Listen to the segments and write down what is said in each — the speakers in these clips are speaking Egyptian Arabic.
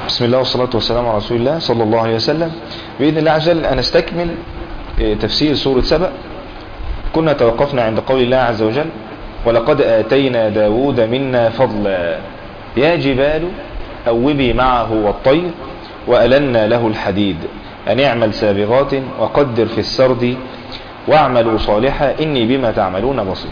بسم الله والصلاة والسلام على رسول الله صلى الله عليه وسلم بإذن الله عز وجل أنستكمل تفسير سورة سبأ كنا توقفنا عند قول الله عز وجل ولقد آتينا داود منا فضلا يا جبال أوبي معه والطير وألنا له الحديد أن اعمل سابغات وقدر في السرد واعملوا صالحا إني بما تعملون بصير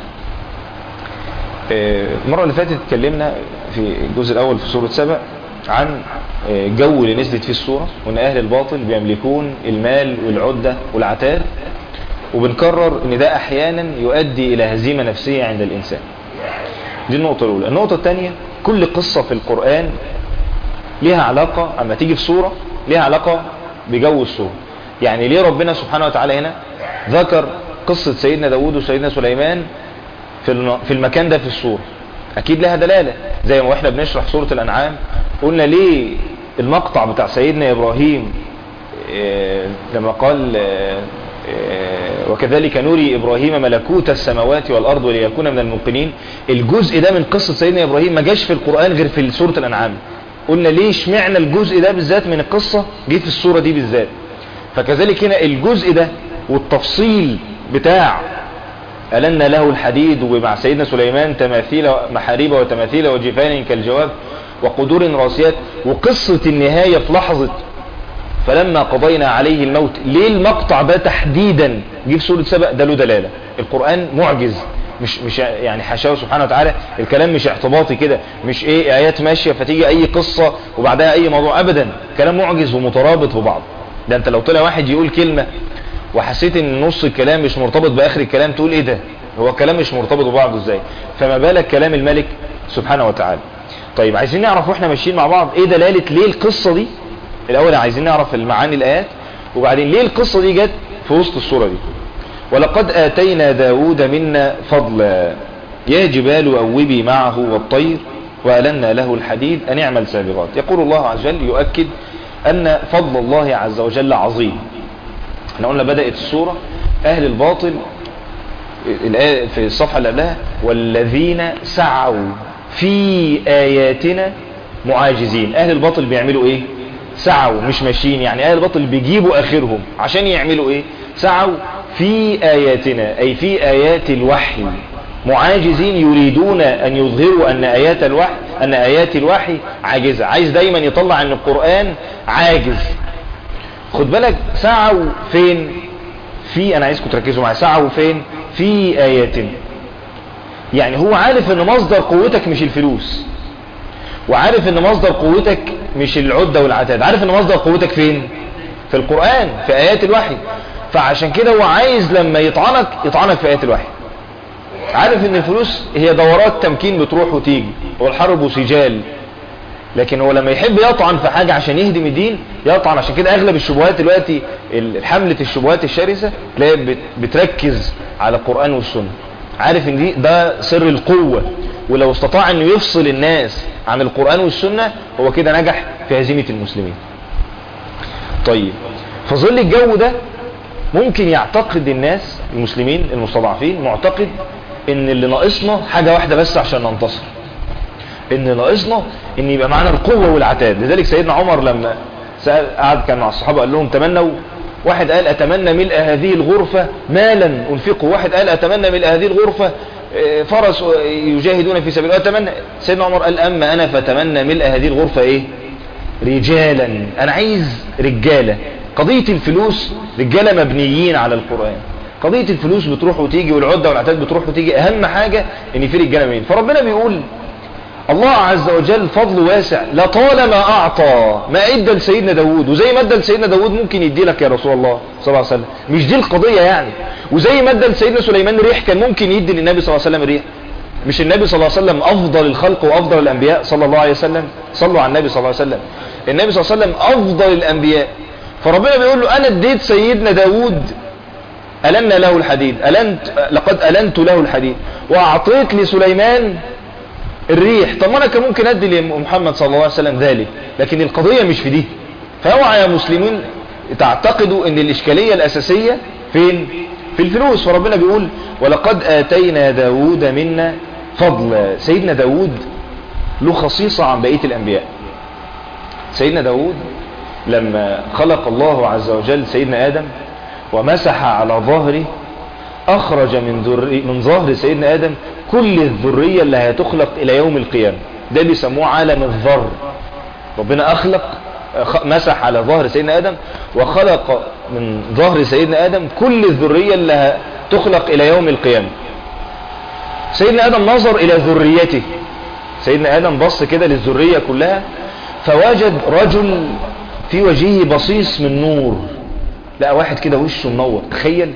المرة اللي فاتت اتكلمنا في الجزء الأول في سورة سبأ عن جو اللي نزلت فيه السورة وان اهل الباطل بيملكون المال والعدة والعتاد وبنكرر ان ده احيانا يؤدي الى هزيمة نفسية عند الانسان دي النقطة الاولى النقطة الثانية كل قصة في القرآن ليها علاقة اما تيجي في سورة ليها علاقة بجو السورة يعني ليه ربنا سبحانه وتعالى هنا ذكر قصة سيدنا داود وسيدنا سليمان في المكان ده في السورة اكيد لها دلالة زي ما احنا بنشرح سورة الانعام قلنا ليه المقطع بتاع سيدنا ابراهيم إيه لما قال إيه وكذلك نري ابراهيم ملكوت السماوات والارض وليكون من الموقنين الجزء ده من قصة سيدنا ابراهيم ما جاش في القرآن غير في سورة الانعام قلنا ليه اشمعنى الجزء ده بالذات من القصة جه في السورة دي بالذات فكذلك هنا الجزء ده والتفصيل بتاع ألنا له الحديد ومع سيدنا سليمان تماثيل محاريب وتماثيل وجفان كالجواب وقدور راسيات وقصة النهاية في لحظة فلما قضينا عليه الموت ليه المقطع ده تحديدا جه في سورة سبأ ده له دلالة القرآن معجز مش مش يعني حاشاه سبحانه وتعالى الكلام مش اعتباطي كده مش ايه ايات ماشيه فتيجي اي قصه وبعدها اي موضوع ابدا كلام معجز ومترابط ببعض ده انت لو طلع واحد يقول كلمه وحسيت ان نص الكلام مش مرتبط باخر الكلام تقول ايه ده هو الكلام مش مرتبط ببعضه ازاي فما بالك كلام الملك سبحانه وتعالى طيب عايزين نعرف واحنا ماشيين مع بعض ايه دلالة ليه القصة دي الاول عايزين نعرف المعاني الايات وبعدين ليه القصة دي جت في وسط الصورة دي ولقد آتينا داود منا فضلا يا جبال أوبي معه والطير وألنا له الحديد أن اعمل سابغات يقول الله عز وجل يؤكد أن فضل الله عز وجل عظيم احنا قلنا بدأت السورة أهل الباطل الآية في الصفحة اللي قبلها والذين سعوا في آياتنا معاجزين أهل الباطل بيعملوا إيه سعوا مش ماشيين يعني أهل الباطل بيجيبوا آخرهم عشان يعملوا إيه سعوا في آياتنا أي في آيات الوحي معاجزين يريدون أن يظهروا أن آيات الوحي أن آيات الوحي عاجزة عايز دايما يطلع أن القرآن عاجز خد بالك سعوا فين في انا عايزكم تركزوا معايا سعوا فين في اياتنا يعني هو عارف ان مصدر قوتك مش الفلوس وعارف ان مصدر قوتك مش العدة والعتاد عارف ان مصدر قوتك فين في القرآن في ايات الوحي فعشان كده هو عايز لما يطعنك يطعنك في ايات الوحي عارف ان الفلوس هي دورات تمكين بتروح وتيجي والحرب سجال لكن هو لما يحب يطعن في حاجة عشان يهدم الدين يطعن عشان كده اغلب الشبهات دلوقتي حملة الشبهات الشرسة تلاقي بتركز على القرآن والسنة عارف ان دي ده سر القوة ولو استطاع انه يفصل الناس عن القرآن والسنة هو كده نجح في هزيمة المسلمين طيب فظل الجو ده ممكن يعتقد الناس المسلمين المستضعفين معتقد ان اللي ناقصنا حاجة واحدة بس عشان ننتصر ان ناقصنا ان يبقى معانا القوة والعتاد لذلك سيدنا عمر لما سأل قعد كان مع الصحابة قال لهم تمنوا واحد قال اتمنى ملء هذه الغرفة مالا انفقه واحد قال اتمنى ملء هذه الغرفة فرس يجاهدون في سبيل الله اتمنى سيدنا عمر قال اما انا فتمنى ملء هذه الغرفة ايه رجالا انا عايز رجالة قضية الفلوس رجالة مبنيين على القرآن قضية الفلوس بتروح وتيجي والعدة والعتاد بتروح وتيجي اهم حاجة ان في رجالة مبنيين فربنا بيقول الله عز وجل فضل واسع لطالما أعطى ما ادى لسيدنا داود وزي ما ادى لسيدنا داود ممكن يدي لك يا رسول الله صلى الله عليه وسلم مش دي القضية يعني وزي ما ادى لسيدنا سليمان ريح كان ممكن يدي للنبي صلى الله عليه وسلم ريح مش النبي صلى الله عليه وسلم أفضل الخلق وأفضل الأنبياء صلى الله عليه وسلم صلوا على النبي صلى الله عليه وسلم النبي صلى الله عليه وسلم أفضل الأنبياء فربنا بيقول له أنا اديت سيدنا داود ألنا له الحديد ألنت لقد ألنت له الحديد وأعطيت لسليمان الريح طب ما انا كان ممكن ادي لمحمد صلى الله عليه وسلم ذلك لكن القضية مش في دي فاوعى يا مسلمين تعتقدوا ان الاشكالية الاساسية فين في الفلوس فربنا بيقول ولقد اتينا داود منا فضلا سيدنا داود له خصيصة عن بقية الانبياء سيدنا داود لما خلق الله عز وجل سيدنا آدم ومسح على ظهره أخرج من, ذري من ظهر سيدنا آدم كل الذرية اللي هتخلق إلى يوم القيامة ده بيسموه عالم الذر ربنا أخلق مسح على ظهر سيدنا آدم وخلق من ظهر سيدنا آدم كل الذرية اللي تخلق إلى يوم القيامة سيدنا آدم نظر إلى ذريته سيدنا آدم بص كده للذرية كلها فوجد رجل في وجهه بصيص من نور لقى واحد كده وشه منور تخيل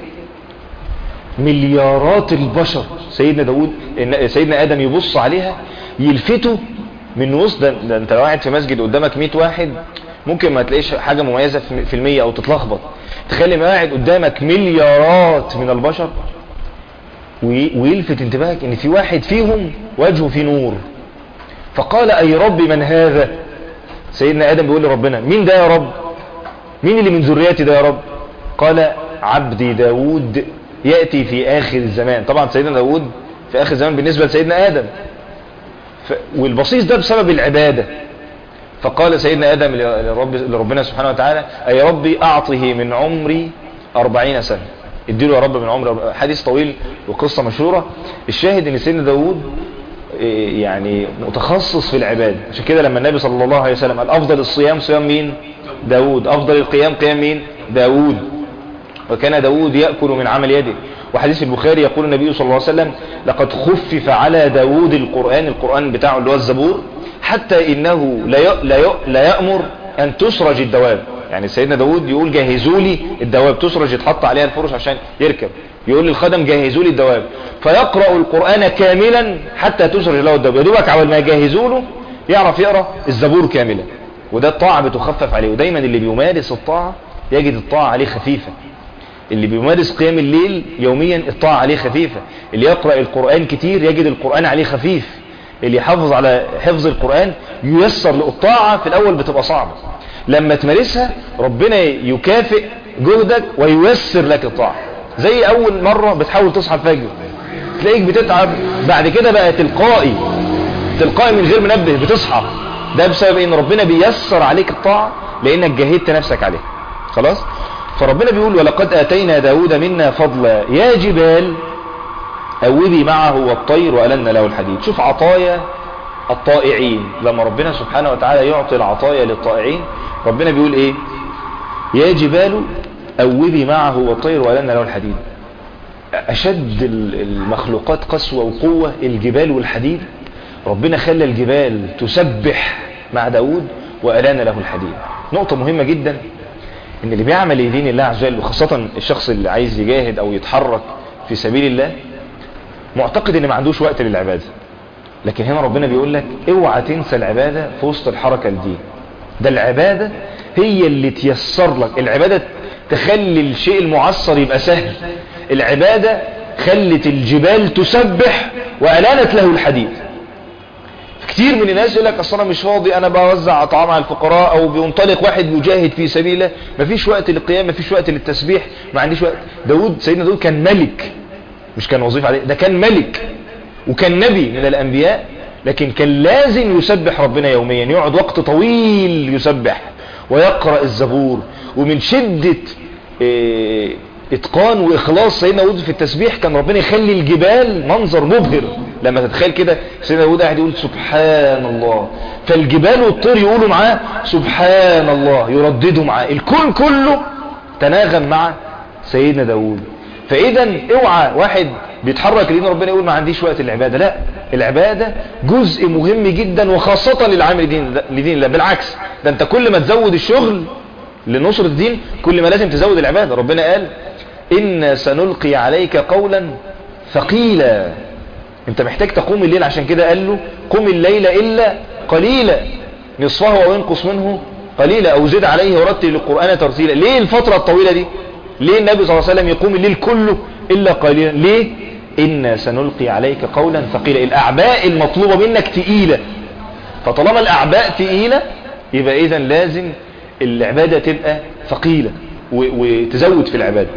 مليارات البشر سيدنا داود سيدنا آدم يبص عليها يلفته من وسط ده, ده انت لو قاعد في مسجد قدامك 100 واحد ممكن ما تلاقيش حاجة مميزة في المية او تتلخبط تخيل ما قاعد قدامك مليارات من البشر ويلفت انتباهك ان في واحد فيهم وجهه في نور فقال اي رب من هذا سيدنا ادم بيقول لربنا مين ده يا رب مين اللي من ذريتي ده يا رب قال عبدي داود يأتي في آخر الزمان طبعا سيدنا داود في آخر الزمان بالنسبة لسيدنا آدم ف... والبصيص ده بسبب العبادة فقال سيدنا آدم لرب... لربنا سبحانه وتعالى أي ربي أعطه من عمري أربعين سنة اديله يا رب من عمر حديث طويل وقصة مشهورة الشاهد ان سيدنا داود يعني متخصص في العبادة عشان كده لما النبي صلى الله عليه وسلم قال أفضل الصيام صيام مين داود أفضل القيام قيام مين داود وكان داود يأكل من عمل يده وحديث البخاري يقول النبي صلى الله عليه وسلم لقد خفف على داود القرآن القرآن بتاعه اللي هو الزبور حتى إنه لا لا لا يأمر أن تسرج الدواب يعني سيدنا داود يقول جهزوا لي الدواب تسرج يتحط عليها الفرش عشان يركب يقول للخدم جهزوا لي الدواب فيقرأ القرآن كاملا حتى تسرج له الدواب يدوبك عبال ما يجهزوا له يعرف يقرأ الزبور كاملا وده الطاعة بتخفف عليه ودايما اللي بيمارس الطاعة يجد الطاعة عليه خفيفة اللي بيمارس قيام الليل يوميا الطاعة عليه خفيفة اللي يقرأ القرآن كتير يجد القرآن عليه خفيف اللي يحافظ على حفظ القرآن ييسر له الطاعة في الأول بتبقى صعبة لما تمارسها ربنا يكافئ جهدك وييسر لك الطاعة زي أول مرة بتحاول تصحى الفجر تلاقيك بتتعب بعد كده بقى تلقائي تلقائي من غير منبه بتصحى ده بسبب ان ربنا بيسر عليك الطاعة لانك جهدت نفسك عليه خلاص فربنا بيقول ولقد اتينا داود منا فضلا يا جبال اوبي معه والطير والن له الحديد شوف عطايا الطائعين لما ربنا سبحانه وتعالى يعطي العطايا للطائعين ربنا بيقول ايه يا جبال اوبي معه والطير والن له الحديد اشد المخلوقات قسوة وقوة الجبال والحديد ربنا خلى الجبال تسبح مع داود وألان له الحديد نقطة مهمة جدا ان اللي بيعمل لدين الله عز وجل وخاصة الشخص اللي عايز يجاهد او يتحرك في سبيل الله معتقد ان ما عندوش وقت للعبادة لكن هنا ربنا بيقول لك اوعى تنسى العبادة في وسط الحركة دي ده العبادة هي اللي تيسر لك العبادة تخلي الشيء المعصر يبقى سهل العبادة خلت الجبال تسبح وألانت له الحديد كتير من الناس يقول لك اصل انا مش فاضي انا بوزع طعام على الفقراء او بينطلق واحد مجاهد في سبيل الله مفيش وقت للقيام مفيش وقت للتسبيح ما عنديش وقت داود سيدنا داود كان ملك مش كان وظيفة عليه ده كان ملك وكان نبي من الانبياء لكن كان لازم يسبح ربنا يوميا يقعد وقت طويل يسبح ويقرأ الزبور ومن شدة إيه اتقان واخلاص سيدنا داود في التسبيح كان ربنا يخلي الجبال منظر مبهر لما تتخيل كده سيدنا داود قاعد يقول سبحان الله فالجبال والطير يقولوا معاه سبحان الله يرددوا معاه الكون كله تناغم مع سيدنا داود فاذا اوعى واحد بيتحرك لدين ربنا يقول ما عنديش وقت للعبادة لا العبادة جزء مهم جدا وخاصة للعامل لدين, لدين الله بالعكس ده انت كل ما تزود الشغل لنصر الدين كل ما لازم تزود العبادة ربنا قال إن سنلقي عليك قولا ثقيلا انت محتاج تقوم الليل عشان كده قال له قم الليل إلا قليلا نصفه أو انقص منه قليلا أو زد عليه ورتل القرآن ترتيلا ليه الفترة الطويلة دي ليه النبي صلى الله عليه وسلم يقوم الليل كله إلا قليلا ليه إن سنلقي عليك قولا ثقيلا الأعباء المطلوبة منك تقيلة فطالما الأعباء تقيلة يبقى إذا لازم العبادة تبقى ثقيلة وتزود في العبادة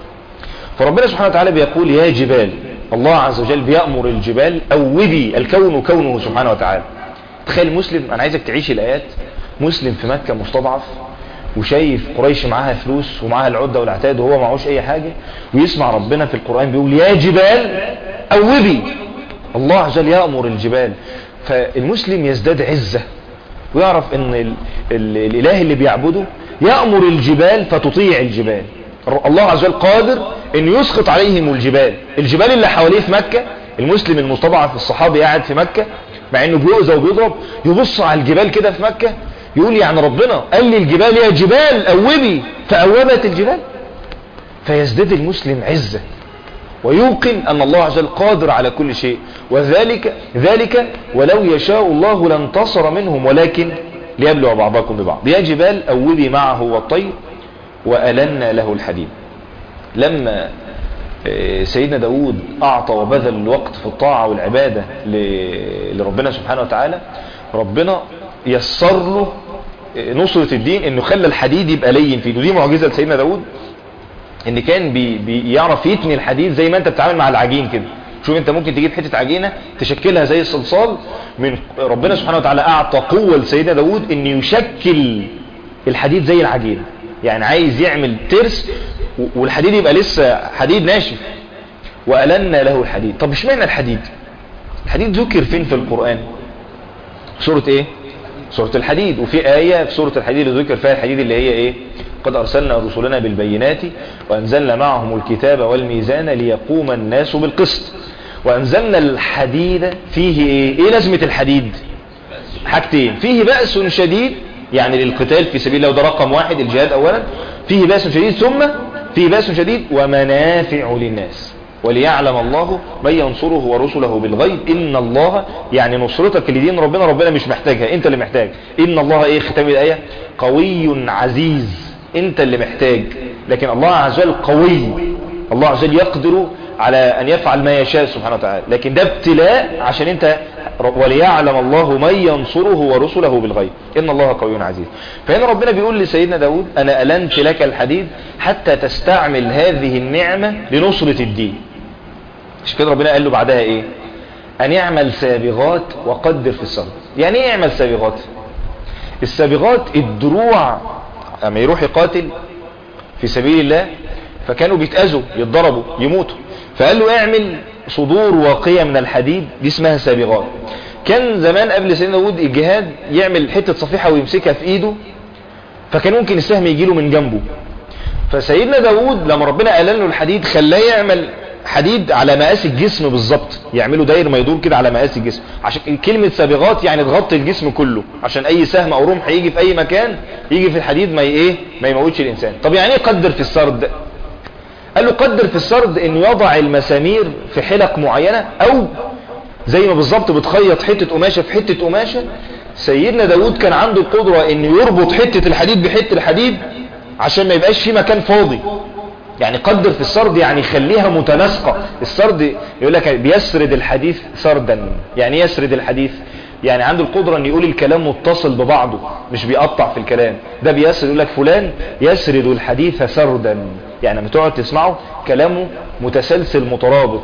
فربنا سبحانه وتعالى بيقول يا جبال الله عز وجل بيأمر الجبال أوبي الكون كونه سبحانه وتعالى تخيل مسلم أنا عايزك تعيش الآيات مسلم في مكة مستضعف وشايف قريش معاها فلوس ومعاها العدة والعتاد وهو معهوش اي حاجة ويسمع ربنا في القرآن بيقول يا جبال اوبي الله عز وجل يأمر الجبال فالمسلم يزداد عزة ويعرف ان ال ال الاله اللي بيعبده يأمر الجبال فتطيع الجبال الله عز وجل قادر ان يسقط عليهم الجبال الجبال اللي حواليه في مكة المسلم المستضعف الصحابي قاعد في مكة مع انه بيؤذى وبيضرب يبص على الجبال كده في مكة يقول يعني ربنا قال لي الجبال يا جبال أوبي فأوبت الجبال فيزداد المسلم عزة ويوقن أن الله عز وجل قادر على كل شيء وذلك ذلك ولو يشاء الله لانتصر منهم ولكن ليبلغ بعضكم ببعض يا جبال أوبي معه والطير وألنا له الحديد لما سيدنا داود أعطى وبذل الوقت في الطاعة والعبادة لربنا سبحانه وتعالى ربنا يسر له نصرة الدين انه خلى الحديد يبقى لين فيه ودي معجزة لسيدنا داود ان كان بي بيعرف يتني الحديد زي ما انت بتتعامل مع العجين كده شوف انت ممكن تجيب حتة عجينة تشكلها زي الصلصال من ربنا سبحانه وتعالى اعطى قوة لسيدنا داود ان يشكل الحديد زي العجينة يعني عايز يعمل ترس والحديد يبقى لسه حديد ناشف وألنا له الحديد طب اشمعنى الحديد الحديد ذكر فين في القرآن سورة ايه سورة الحديد وفي آية في سورة الحديد اللي ذكر فيها الحديد اللي هي ايه قد أرسلنا رسلنا بالبينات وأنزلنا معهم الكتاب والميزان ليقوم الناس بالقسط وأنزلنا الحديد فيه ايه ايه لازمة الحديد حاجتين فيه بأس شديد يعني للقتال في سبيل الله وده رقم واحد الجهاد أولا فيه بأس شديد ثم فيه بأس شديد ومنافع للناس وليعلم الله من ينصره ورسله بالغيب إن الله يعني نصرتك لدين ربنا ربنا مش محتاجها انت اللي محتاج إن الله ايه ختام الآية قوي عزيز انت اللي محتاج لكن الله عز وجل قوي الله عز وجل يقدر على أن يفعل ما يشاء سبحانه وتعالى لكن ده ابتلاء عشان انت وليعلم الله من ينصره ورسله بالغيب إن الله قوي عزيز فهنا ربنا بيقول لسيدنا داود أنا ألنت لك الحديد حتى تستعمل هذه النعمة لنصرة الدين مش كده ربنا قال له بعدها ايه ان يعمل سابغات وقدر في الصبر يعني ايه يعمل سابغات السابغات الدروع اما يروح يقاتل في سبيل الله فكانوا بيتأذوا يتضربوا يموتوا فقال له اعمل صدور واقية من الحديد دي اسمها سابغات كان زمان قبل سيدنا داود الجهاد يعمل حتة صفيحة ويمسكها في ايده فكان ممكن السهم يجيله من جنبه فسيدنا داود لما ربنا قال له الحديد خلاه يعمل حديد على مقاس الجسم بالظبط يعملوا داير ما يدور كده على مقاس الجسم عشان كلمة سابغات يعني تغطي الجسم كله عشان اي سهم او رمح يجي في اي مكان يجي في الحديد ما ايه ما يموتش الانسان طب يعني ايه قدر في السرد قال له قدر في السرد انه يضع المسامير في حلق معينة او زي ما بالظبط بتخيط حتة قماشة في حتة قماشة سيدنا داود كان عنده القدرة انه يربط حتة الحديد بحتة الحديد عشان ما يبقاش في مكان فاضي يعني قدر في السرد يعني خليها متناسقة السرد يقول لك بيسرد الحديث سردا يعني يسرد الحديث يعني عنده القدرة ان يقول الكلام متصل ببعضه مش بيقطع في الكلام ده بيسرد يقول لك فلان يسرد الحديث سردا يعني لما تقعد تسمعه كلامه متسلسل مترابط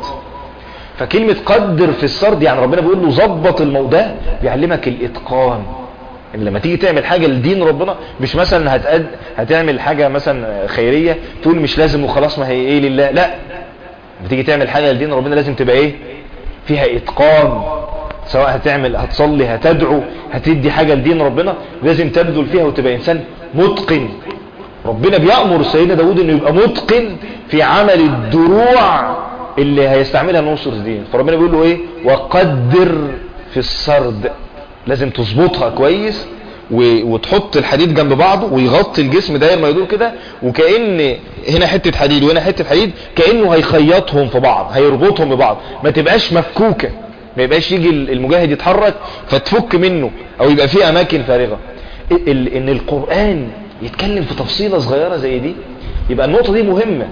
فكلمة قدر في السرد يعني ربنا بيقول له ظبط الموضوع بيعلمك الاتقان ان لما تيجي تعمل حاجة لدين ربنا مش مثلا هتقد هتعمل حاجة مثلا خيرية تقول مش لازم وخلاص ما هي ايه لله لا لما تيجي تعمل حاجة لدين ربنا لازم تبقى ايه فيها اتقان سواء هتعمل هتصلي هتدعو هتدي حاجة لدين ربنا لازم تبذل فيها وتبقى انسان متقن ربنا بيأمر سيدنا داود انه يبقى متقن في عمل الدروع اللي هيستعملها نصر الدين فربنا بيقول له ايه وقدر في السرد لازم تظبطها كويس وتحط الحديد جنب بعضه ويغطي الجسم داير ما يدور كده وكأن هنا حتة حديد وهنا حتة حديد كأنه هيخيطهم في بعض هيربطهم ببعض ما تبقاش مفكوكة ما يبقاش يجي المجاهد يتحرك فتفك منه او يبقى فيه اماكن فارغة ان القرآن يتكلم في تفصيلة صغيرة زي دي يبقى النقطة دي مهمة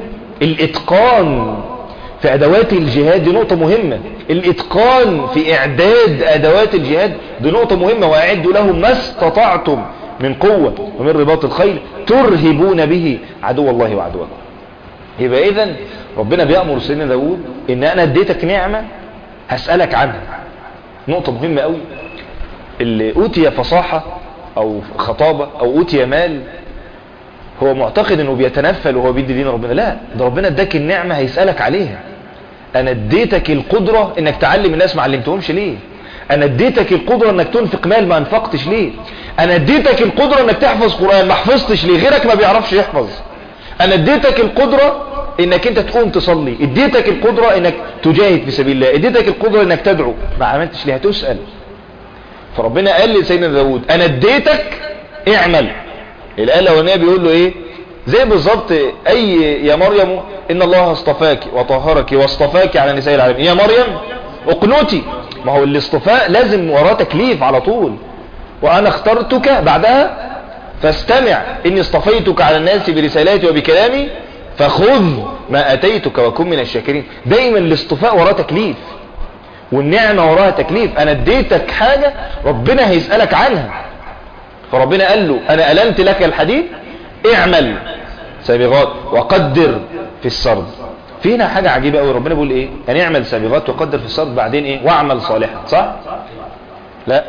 الاتقان في ادوات الجهاد دي نقطة مهمة الاتقان في اعداد ادوات الجهاد دي نقطة مهمة واعدوا لهم ما استطعتم من قوة ومن رباط الخيل ترهبون به عدو الله وعدوكم يبقى اذا ربنا بيأمر سيدنا داود ان انا اديتك نعمة هسألك عنها نقطة مهمة قوي اللي اوتي فصاحة او خطابة او اوتي مال هو معتقد انه بيتنفل وهو بيدي دين ربنا لا ده ربنا اداك النعمة هيسألك عليها انا اديتك القدرة انك تعلم الناس ما علمتهمش ليه انا اديتك القدرة انك تنفق مال ما انفقتش ليه انا اديتك القدرة انك تحفظ قرآن ما حفظتش ليه غيرك ما بيعرفش يحفظ انا اديتك القدرة انك انت تقوم تصلي اديتك القدرة انك تجاهد في سبيل الله اديتك القدرة انك تدعو ما عملتش ليه هتسأل فربنا قال لسيدنا داود انا اديتك اعمل الآية الأولانية بيقول له ايه زي بالظبط اي يا مريم ان الله اصطفاك وطهرك واصطفاك على نساء العالمين يا مريم اقنوتي ما هو الاصطفاء لازم وراه تكليف على طول وانا اخترتك بعدها فاستمع اني اصطفيتك على الناس برسالاتي وبكلامي فخذ ما اتيتك وكن من الشاكرين دايما الاصطفاء وراه تكليف والنعمة وراها تكليف انا اديتك حاجة ربنا هيسألك عنها فربنا قال له انا ألمت لك الحديد اعمل سابغات وقدر في السرد في هنا حاجة عجيبة قوي ربنا بيقول ايه ان اعمل سابغات وقدر في السرد بعدين ايه واعمل صالحا صح لا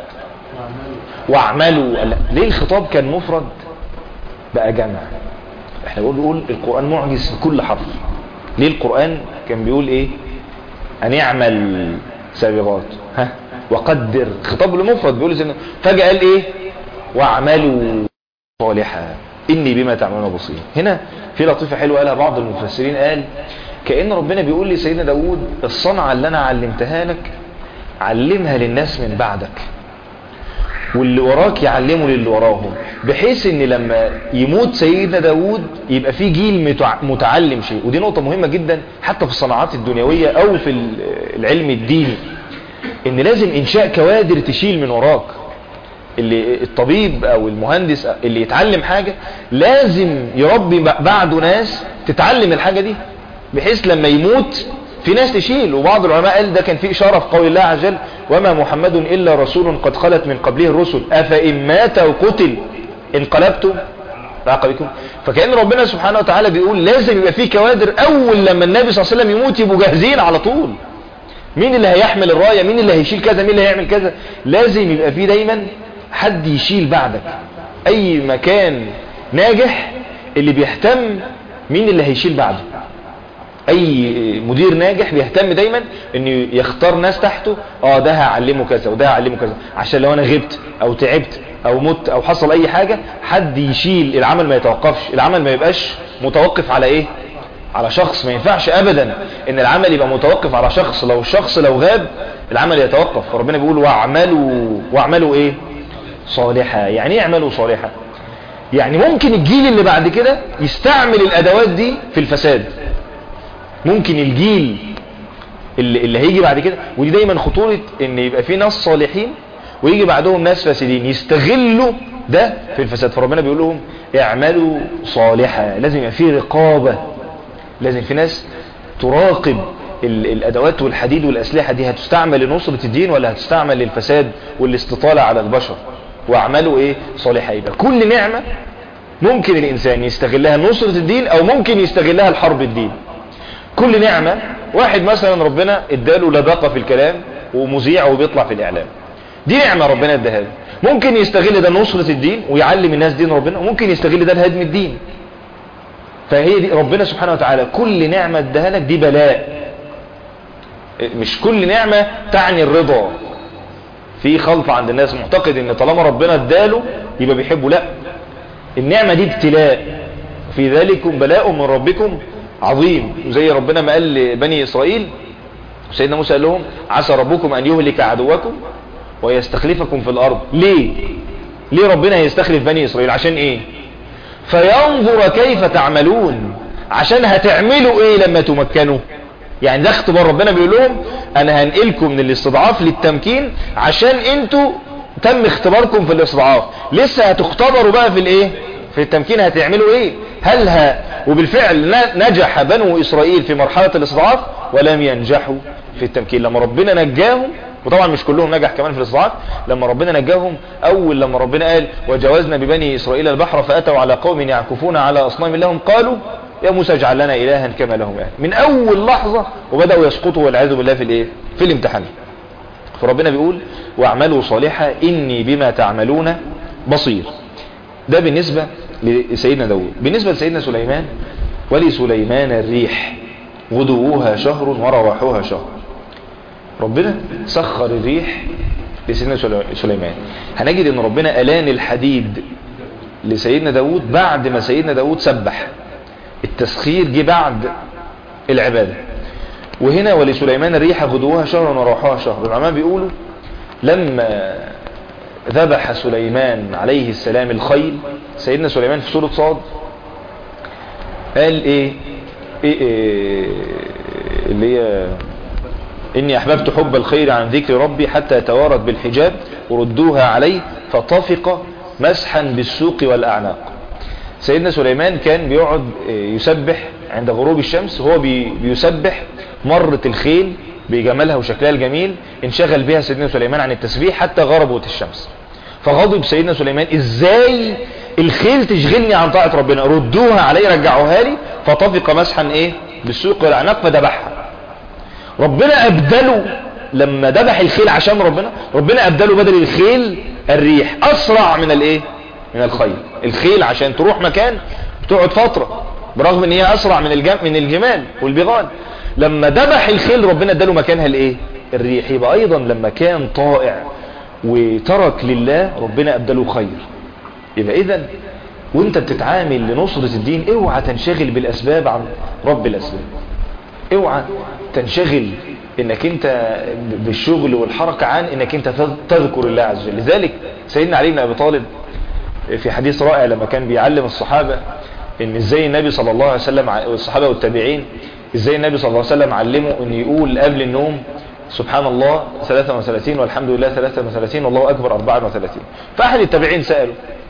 واعملوا لا. ليه الخطاب كان مفرد بقى جمع احنا بنقول بيقول القرآن معجز في كل حرف ليه القرآن كان بيقول ايه ان يعمل سابغات ها وقدر خطاب المفرد بيقول زي فجأة قال ايه واعملوا صالحا اني بما تعملون بصير هنا في لطيفة حلوة قالها بعض المفسرين قال كأن ربنا بيقول لسيدنا داود الصنعة اللي انا علمتها لك علمها للناس من بعدك واللي وراك يعلموا للي وراهم بحيث ان لما يموت سيدنا داود يبقى في جيل متعلم شيء ودي نقطة مهمة جدا حتى في الصناعات الدنيوية او في العلم الديني ان لازم انشاء كوادر تشيل من وراك اللي الطبيب او المهندس اللي يتعلم حاجة لازم يربي بعده ناس تتعلم الحاجة دي بحيث لما يموت في ناس تشيل وبعض العلماء قال ده كان في إشارة في قول الله عز وجل وما محمد إلا رسول قد خلت من قبله الرسل أفإن مات أو قتل انقلبتم بعقبكم فكأن ربنا سبحانه وتعالى بيقول لازم يبقى في كوادر أول لما النبي صلى الله عليه وسلم يموت يبقوا جاهزين على طول مين اللي هيحمل الراية مين اللي هيشيل كذا مين اللي هيعمل كذا لازم يبقى في دايما حد يشيل بعدك أي مكان ناجح اللي بيهتم مين اللي هيشيل بعده اي مدير ناجح بيهتم دايما انه يختار ناس تحته اه ده هعلمه كذا وده هعلمه كذا عشان لو انا غبت او تعبت او مت او حصل اي حاجة حد يشيل العمل ما يتوقفش العمل ما يبقاش متوقف على ايه على شخص ما ينفعش ابدا ان العمل يبقى متوقف على شخص لو الشخص لو غاب العمل يتوقف فربنا بيقول واعملوا واعملوا ايه صالحا يعني ايه اعملوا صالحا يعني ممكن الجيل اللي بعد كده يستعمل الادوات دي في الفساد ممكن الجيل اللي, اللي هيجي بعد كده ودي دايما خطورة ان يبقى في ناس صالحين ويجي بعدهم ناس فاسدين يستغلوا ده في الفساد فربنا بيقول لهم اعملوا صالحا لازم يبقى في رقابة لازم في ناس تراقب الادوات والحديد والاسلحة دي هتستعمل لنصرة الدين ولا هتستعمل للفساد والاستطالة على البشر واعملوا ايه صالحا يبقى كل نعمة ممكن الانسان يستغلها نصرة الدين او ممكن يستغلها الحرب الدين كل نعمة واحد مثلا ربنا اداله لباقة في الكلام ومذيع وبيطلع في الاعلام دي نعمة ربنا اداها له ممكن يستغل ده نصرة الدين ويعلم الناس دين ربنا وممكن يستغل ده لهدم الدين فهي دي ربنا سبحانه وتعالى كل نعمة اداها لك دي بلاء مش كل نعمة تعني الرضا في خلط عند الناس معتقد ان طالما ربنا اداله يبقى بيحبه لا النعمة دي ابتلاء في ذلك بلاء من ربكم عظيم زي ربنا ما قال لبني إسرائيل سيدنا موسى قال لهم عسى ربكم أن يهلك عدوكم ويستخلفكم في الأرض ليه ليه ربنا يستخلف بني إسرائيل عشان إيه فينظر كيف تعملون عشان هتعملوا إيه لما تمكنوا يعني ده اختبار ربنا بيقول لهم أنا هنقلكم من الاستضعاف للتمكين عشان انتوا تم اختباركم في الاستضعاف لسه هتختبروا بقى في الايه في التمكين هتعملوا ايه هل ها وبالفعل نجح بنو اسرائيل في مرحلة الاستضعاف ولم ينجحوا في التمكين لما ربنا نجاهم وطبعا مش كلهم نجح كمان في الاستضعاف لما ربنا نجاهم اول لما ربنا قال وجوزنا ببني اسرائيل البحر فاتوا على قوم يعكفون على اصنام لهم قالوا يا موسى اجعل لنا الها كما لهم اله من اول لحظة وبدأوا يسقطوا والعياذ بالله في الايه في الامتحان فربنا بيقول واعملوا صالحا اني بما تعملون بصير ده بالنسبة لسيدنا داود بالنسبة لسيدنا سليمان ولسليمان الريح غدوها شهر ورواحها شهر ربنا سخر الريح لسيدنا سليمان هنجد ان ربنا ألان الحديد لسيدنا داود بعد ما سيدنا داود سبح التسخير جه بعد العبادة وهنا ولسليمان الريح غدوها شهر ورواحها شهر العلماء بيقولوا لما ذبح سليمان عليه السلام الخيل سيدنا سليمان في سورة صاد قال ايه, إيه, إيه اللي هي إني أحببت حب الخير عن ذكر ربي حتى توارت بالحجاب وردوها عليه فطفق مسحا بالسوق والأعناق سيدنا سليمان كان بيقعد يسبح عند غروب الشمس هو بيسبح مرت الخيل بجمالها وشكلها الجميل انشغل بها سيدنا سليمان عن التسبيح حتى غربت الشمس فغضب سيدنا سليمان ازاي الخيل تشغلني عن طاعة ربنا ردوها علي رجعوها لي فطفق مسحا ايه بالسوق والعناق فذبحها ربنا ابدله لما ذبح الخيل عشان ربنا ربنا ابدله بدل الخيل الريح اسرع من الايه من الخيل الخيل عشان تروح مكان بتقعد فترة برغم ان هي اسرع من الجم... من الجمال والبغال لما ذبح الخيل ربنا اداله مكانها الايه الريح يبقى ايضا لما كان طائع وترك لله ربنا ابدله خير يبقى اذا وانت بتتعامل لنصرة الدين اوعى تنشغل بالاسباب عن رب الاسباب اوعى تنشغل انك انت بالشغل والحركة عن انك انت تذكر الله عز وجل لذلك سيدنا علي بن ابي طالب في حديث رائع لما كان بيعلم الصحابة ان ازاي النبي صلى الله عليه وسلم والصحابة والتابعين ازاي النبي صلى الله عليه وسلم علمه ان يقول قبل النوم سبحان الله 33 والحمد لله 33 والله اكبر 34 فاحد التابعين سأله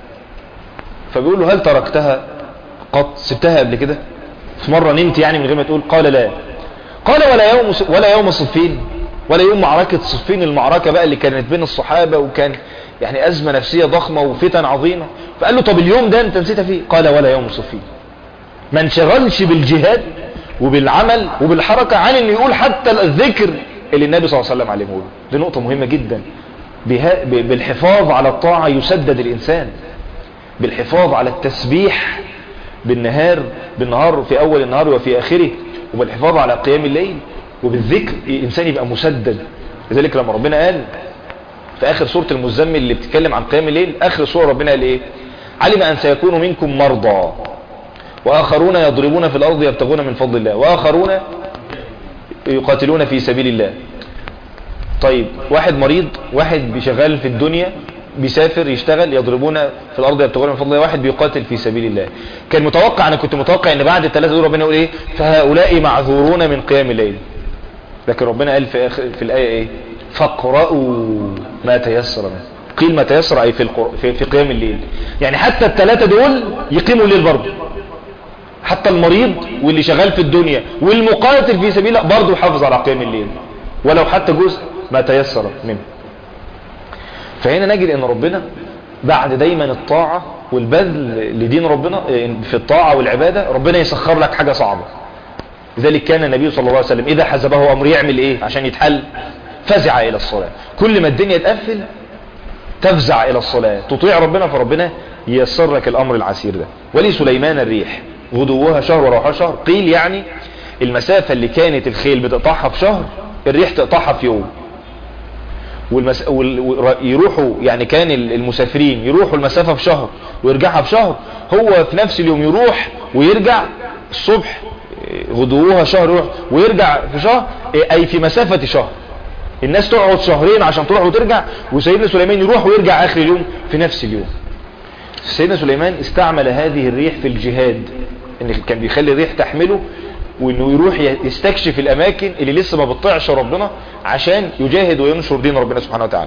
فبيقول له هل تركتها قط سبتها قبل كده في مرة نمت يعني من غير ما تقول قال لا قال ولا يوم ولا يوم صفين ولا يوم معركة صفين المعركة بقى اللي كانت بين الصحابة وكان يعني أزمة نفسية ضخمة وفتن عظيمة فقال له طب اليوم ده انت نسيتها فيه قال ولا يوم صفين ما انشغلش بالجهاد وبالعمل وبالحركة عن انه يقول حتى الذكر اللي النبي صلى الله عليه وسلم علمه له دي نقطة مهمة جدا بالحفاظ على الطاعة يسدد الإنسان بالحفاظ على التسبيح بالنهار بالنهار في أول النهار وفي آخره وبالحفاظ على قيام الليل وبالذكر الإنسان يبقى مسدد لذلك لما ربنا قال في آخر سورة المزمل اللي بتتكلم عن قيام الليل آخر سورة ربنا قال إيه علم أن سيكون منكم مرضى وآخرون يضربون في الأرض يبتغون من فضل الله وآخرون يقاتلون في سبيل الله طيب واحد مريض واحد بيشغال في الدنيا بيسافر يشتغل يضربون في الارض يبتغون من فضل الله واحد بيقاتل في سبيل الله كان متوقع انا كنت متوقع ان بعد الثلاثه دول ربنا يقول ايه فهؤلاء معذورون من قيام الليل لكن ربنا قال في اخر في الايه ايه فاقرأوا ما تيسر منه قيل ما تيسر اي في, القر... في في قيام الليل يعني حتى الثلاثه دول يقيموا الليل برضه حتى المريض واللي شغال في الدنيا والمقاتل في سبيل الله برضه يحافظ على قيام الليل ولو حتى جزء ما تيسر منه فهنا نجد ان ربنا بعد دايما الطاعة والبذل لدين ربنا في الطاعة والعبادة ربنا يسخر لك حاجة صعبة لذلك كان النبي صلى الله عليه وسلم اذا حزبه امر يعمل ايه عشان يتحل فزع الى الصلاة كل ما الدنيا تقفل تفزع الى الصلاة تطيع ربنا فربنا ييسر لك الامر العسير ده ولسليمان الريح غدوها شهر وروحها شهر قيل يعني المسافة اللي كانت الخيل بتقطعها في شهر الريح تقطعها في يوم والمس... وال... يروحوا يعني كان المسافرين يروحوا المسافة في شهر ويرجعها في شهر هو في نفس اليوم يروح ويرجع الصبح غدوها شهر يروح ويرجع في شهر اي في مسافة شهر الناس تقعد شهرين عشان تروح وترجع وسيدنا سليمان يروح ويرجع اخر اليوم في نفس اليوم سيدنا سليمان استعمل هذه الريح في الجهاد ان كان بيخلي الريح تحمله وانه يروح يستكشف الاماكن اللي لسه ما بتطيعش ربنا عشان يجاهد وينشر دين ربنا سبحانه وتعالى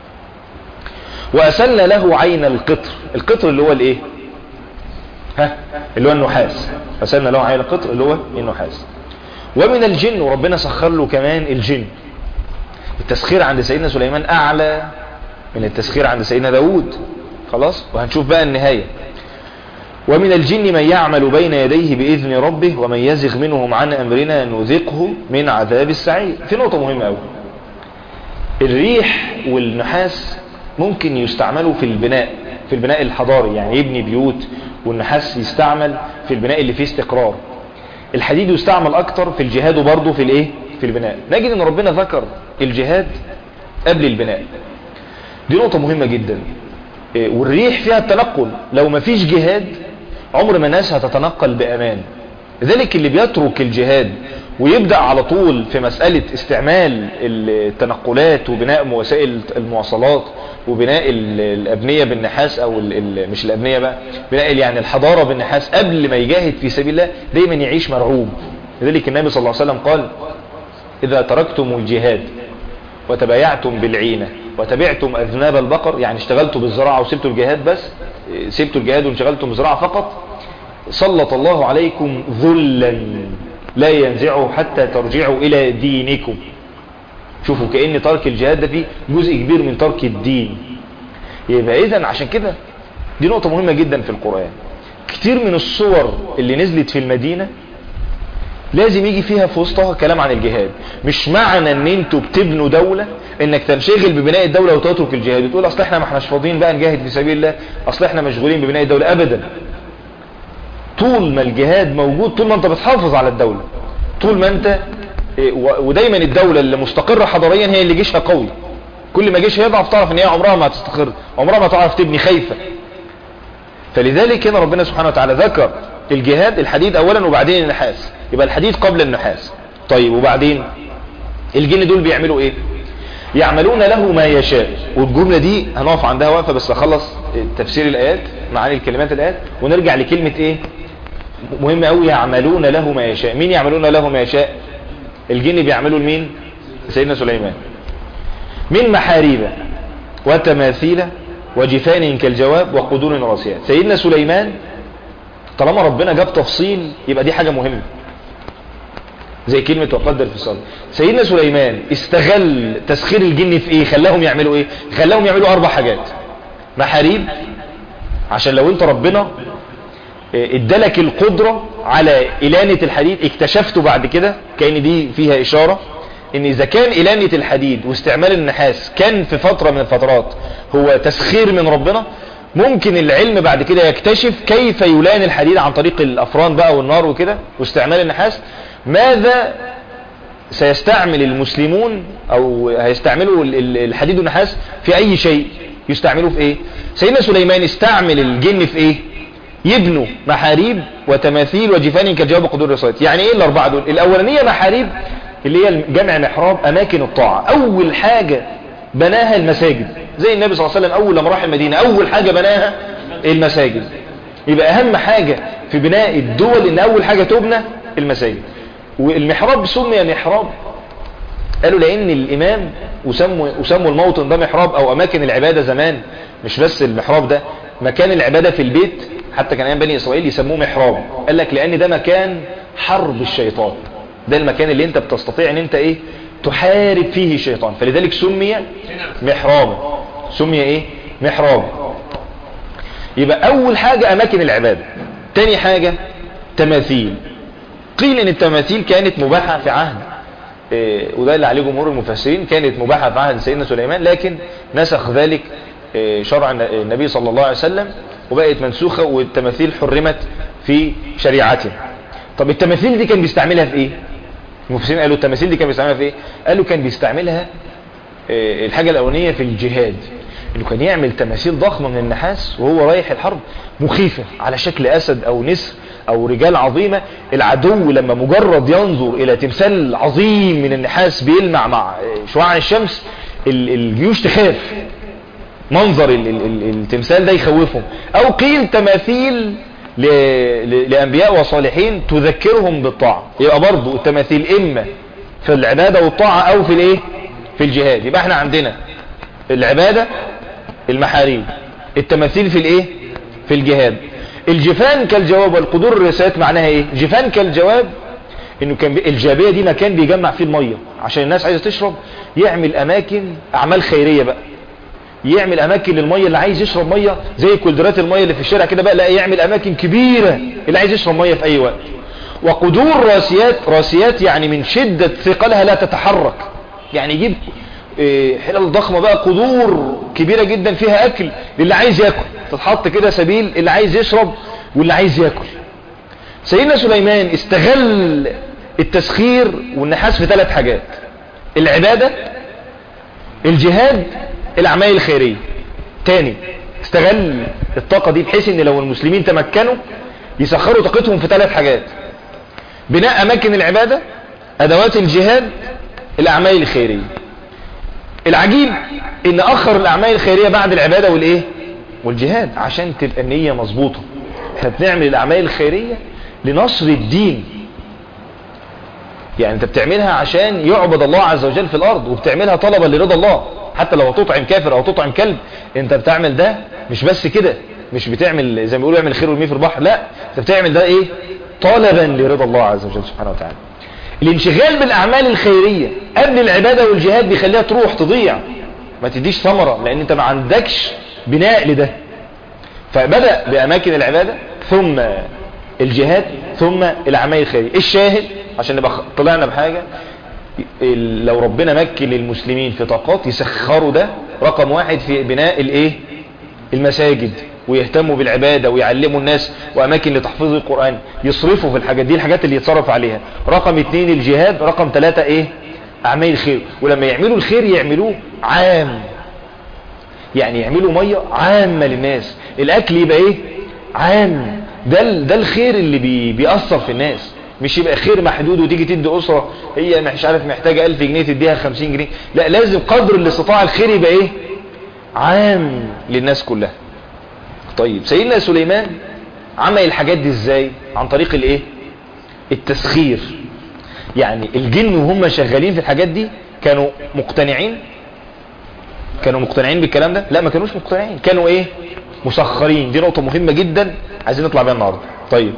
واسلنا له عين القطر القطر اللي هو الايه ها اللي هو النحاس اسلنا له عين القطر اللي هو النحاس ومن الجن وربنا سخر له كمان الجن التسخير عند سيدنا سليمان اعلى من التسخير عند سيدنا داود خلاص وهنشوف بقى النهاية ومن الجن من يعمل بين يديه بإذن ربه ومن يزغ منهم عن أمرنا نذقه من عذاب السعير في نقطة مهمة أوي الريح والنحاس ممكن يستعملوا في البناء في البناء الحضاري يعني يبني بيوت والنحاس يستعمل في البناء اللي فيه استقرار الحديد يستعمل اكتر في الجهاد وبرضه في الايه في البناء نجد ان ربنا ذكر الجهاد قبل البناء دي نقطة مهمة جدا إيه، والريح فيها التنقل لو ما فيش جهاد عمر ما الناس هتتنقل بأمان لذلك اللي بيترك الجهاد ويبدأ على طول في مسألة استعمال التنقلات وبناء وسائل المواصلات وبناء ال- الأبنية بالنحاس أو ال- ال- مش الأبنية بقى بناء يعني الحضارة بالنحاس قبل ما يجاهد في سبيل الله دايما يعيش مرعوب لذلك النبي صلى الله عليه وسلم قال إذا تركتم الجهاد وتبايعتم بالعينة وتبعتم أذناب البقر يعني اشتغلتوا بالزراعة وسبتوا الجهاد بس اه، سبتوا الجهاد وانشغلتم بالزراعة فقط سلط الله عليكم ذلا لا ينزعه حتى ترجعوا إلى دينكم شوفوا كأن ترك الجهاد ده فيه جزء كبير من ترك الدين يبقى إذا عشان كده دي نقطة مهمة جدا في القرآن كتير من الصور اللي نزلت في المدينة لازم يجي فيها في وسطها كلام عن الجهاد مش معنى ان انتوا بتبنوا دولة انك تنشغل ببناء الدولة وتترك الجهاد وتقول اصل احنا ما احناش فاضيين بقى نجاهد في سبيل الله اصل احنا مشغولين ببناء الدولة ابدا طول ما الجهاد موجود طول ما انت بتحافظ على الدولة طول ما انت إيه، و- ودايما الدولة اللي مستقرة حضاريا هي اللي جيشها قوي كل ما جيشها يضعف تعرف ان هي عمرها ما هتستقر عمرها ما تعرف تبني خايفة فلذلك هنا ربنا سبحانه وتعالى ذكر الجهاد الحديد اولا وبعدين النحاس يبقى الحديد قبل النحاس طيب وبعدين الجن دول بيعملوا ايه يعملون له ما يشاء والجملة دي هنقف عندها وقفة بس اخلص تفسير الايات معاني الكلمات الايات ونرجع لكلمة ايه مهم قوي يعملون له ما يشاء مين يعملون له ما يشاء الجن بيعملوا لمين سيدنا سليمان من محاريب وتماثيل وجفان كالجواب وقدور راسيات سيدنا سليمان طالما ربنا جاب تفصيل يبقى دي حاجة مهمة زي كلمة وقدر في الصلاة سيدنا سليمان استغل تسخير الجن في ايه خلاهم يعملوا ايه خلاهم يعملوا اربع حاجات محاريب عشان لو انت ربنا إيه، ادالك القدرة على إلانة الحديد اكتشفته بعد كده كأن دي فيها إشارة ان اذا كان إلانة الحديد واستعمال النحاس كان في فترة من الفترات هو تسخير من ربنا ممكن العلم بعد كده يكتشف كيف يلان الحديد عن طريق الافران بقى والنار وكده واستعمال النحاس ماذا سيستعمل المسلمون او هيستعملوا ال- ال- الحديد والنحاس في اي شيء يستعملوه في ايه سيدنا سليمان استعمل الجن في ايه يبنوا محاريب وتماثيل وجفان كالجواب قدور الرصايد يعني ايه الاربعه دول الاولانيه محاريب اللي هي جمع محراب اماكن الطاعه اول حاجه بناها المساجد زي النبي صلى الله عليه وسلم اول لما راح المدينه اول حاجه بناها المساجد يبقى اهم حاجه في بناء الدول ان اول حاجه تبنى المساجد والمحراب سمي محراب قالوا لان الامام وسموا وسموا الموطن ده محراب او اماكن العباده زمان مش بس المحراب ده مكان العباده في البيت حتى كان ايام بني اسرائيل يسموه محراب قال لك لان ده مكان حرب الشيطان ده المكان اللي انت بتستطيع ان انت ايه تحارب فيه الشيطان فلذلك سمي محرابا سمي ايه محراب يبقى اول حاجة اماكن العبادة تاني حاجة تماثيل قيل ان التماثيل كانت مباحة في عهد إيه، وده اللي عليه جمهور المفسرين كانت مباحة في عهد سيدنا سليمان لكن نسخ ذلك إيه، شرع النبي صلى الله عليه وسلم وبقت منسوخة والتماثيل حرمت في شريعته طب التماثيل دي كان بيستعملها في ايه المفسرين قالوا التماثيل دي كان بيستعملها في ايه قالوا كان بيستعملها آه، الحاجة الأولانية في الجهاد انه كان يعمل تماثيل ضخمة من النحاس وهو رايح الحرب مخيفة على شكل أسد أو نسر أو رجال عظيمة العدو لما مجرد ينظر إلى تمثال عظيم من النحاس بيلمع مع آه، شعاع الشمس ال- الجيوش تخاف منظر ال- ال- ال- التمثال ده يخوفهم أو قيل تماثيل ل- ل- لأنبياء وصالحين تذكرهم بالطاعة يبقى برضو التماثيل إما في العبادة والطاعة أو في الإيه في الجهاد يبقى احنا عندنا العبادة المحاريب التماثيل في الايه في الجهاد الجفان كالجواب والقدور الرسالات معناها ايه جفان كالجواب انه كان بي... الجابية دي مكان بيجمع فيه المية عشان الناس عايزة تشرب يعمل اماكن اعمال خيرية بقى يعمل اماكن للمية اللي عايز يشرب مية زي كولدرات المية اللي في الشارع كده بقى لا يعمل اماكن كبيرة اللي عايز يشرب مية في اي وقت وقدور راسيات راسيات يعني من شدة ثقلها لا تتحرك يعني يجيب إيه، حلل ضخمة بقى قدور كبيرة جدا فيها اكل للي عايز ياكل تتحط كده سبيل اللي عايز يشرب واللي عايز ياكل سيدنا سليمان استغل التسخير والنحاس في ثلاث حاجات العبادة الجهاد الاعمال الخيرية تاني استغل الطاقة دي بحيث ان لو المسلمين تمكنوا يسخروا طاقتهم في ثلاث حاجات بناء اماكن العبادة ادوات الجهاد الاعمال الخيرية العجيب ان اخر الاعمال الخيرية بعد العبادة والايه والجهاد عشان تبقى النية مظبوطة احنا بنعمل الاعمال الخيرية لنصر الدين يعني انت بتعملها عشان يعبد الله عز وجل في الارض وبتعملها طلبا لرضا الله حتى لو تطعم كافر او تطعم كلب انت بتعمل ده مش بس كده مش بتعمل زي ما بيقولوا اعمل خير والمي في البحر لا انت بتعمل ده ايه طلبا لرضا الله عز وجل سبحانه وتعالى الانشغال بالاعمال الخيرية قبل العبادة والجهاد بيخليها تروح تضيع ما تديش ثمرة لان انت ما عندكش بناء لده فبدأ باماكن العبادة ثم الجهاد ثم الاعمال الخيرية الشاهد عشان نبقى طلعنا بحاجة لو ربنا مكن للمسلمين في طاقات يسخروا ده رقم واحد في بناء الايه المساجد ويهتموا بالعبادة ويعلموا الناس واماكن لتحفيظ القرآن يصرفوا في الحاجات دي الحاجات اللي يتصرف عليها رقم اتنين الجهاد رقم ثلاثة ايه اعمال الخير ولما يعملوا الخير يعملوه عام يعني يعملوا مية عامة للناس الاكل يبقى ايه عام ده ده الخير اللي بي بيأثر في الناس مش يبقى خير محدود وتيجي تدي أسرة هي مش عارف محتاجة 1000 جنيه تديها 50 جنيه لا لازم قدر الاستطاع الخير يبقى ايه عام للناس كلها طيب سيدنا سليمان عمل الحاجات دي ازاي عن طريق الايه التسخير يعني الجن وهم شغالين في الحاجات دي كانوا مقتنعين كانوا مقتنعين بالكلام ده لا ما كانوش مقتنعين كانوا ايه مسخرين دي نقطة مهمة جدا عايزين نطلع بيها النهاردة طيب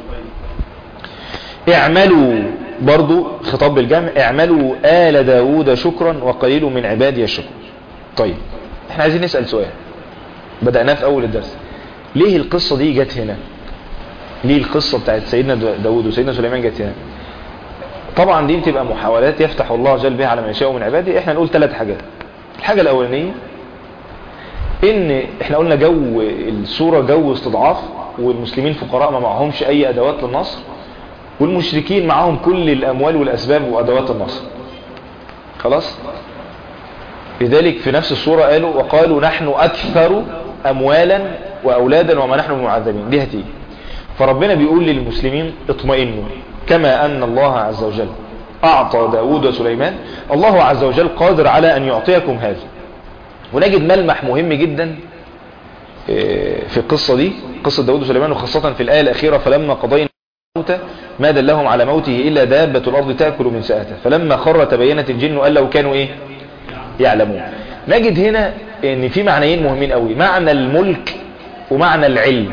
اعملوا برضو خطاب بالجمع اعملوا آل داود شكرا وقليل من عبادي الشكر طيب احنا عايزين نسأل سؤال بدأناه في اول الدرس ليه القصة دي جت هنا ليه القصة بتاعت سيدنا داود وسيدنا سليمان جت هنا طبعا دي بتبقى محاولات يفتح الله جل بها على ما يشاء من عباده احنا نقول ثلاث حاجات الحاجة الاولانية ان احنا قلنا جو السورة جو استضعاف والمسلمين فقراء ما معهمش اي ادوات للنصر والمشركين معهم كل الاموال والاسباب وادوات النصر خلاص لذلك في نفس السورة قالوا وقالوا نحن اكثر اموالا واولادا وما نحن معذبين دي هتيجي فربنا بيقول للمسلمين اطمئنوا كما ان الله عز وجل اعطى داود وسليمان الله عز وجل قادر على ان يعطيكم هذا ونجد ملمح مهم جدا في القصة دي قصة داود وسليمان وخاصة في الآية الأخيرة فلما قضينا الموت ما دلهم على موته إلا دابة الأرض تأكل من سأته فلما خر تبينت الجن قال لو كانوا إيه يعلمون نجد هنا ان في معنيين مهمين قوي معنى الملك ومعنى العلم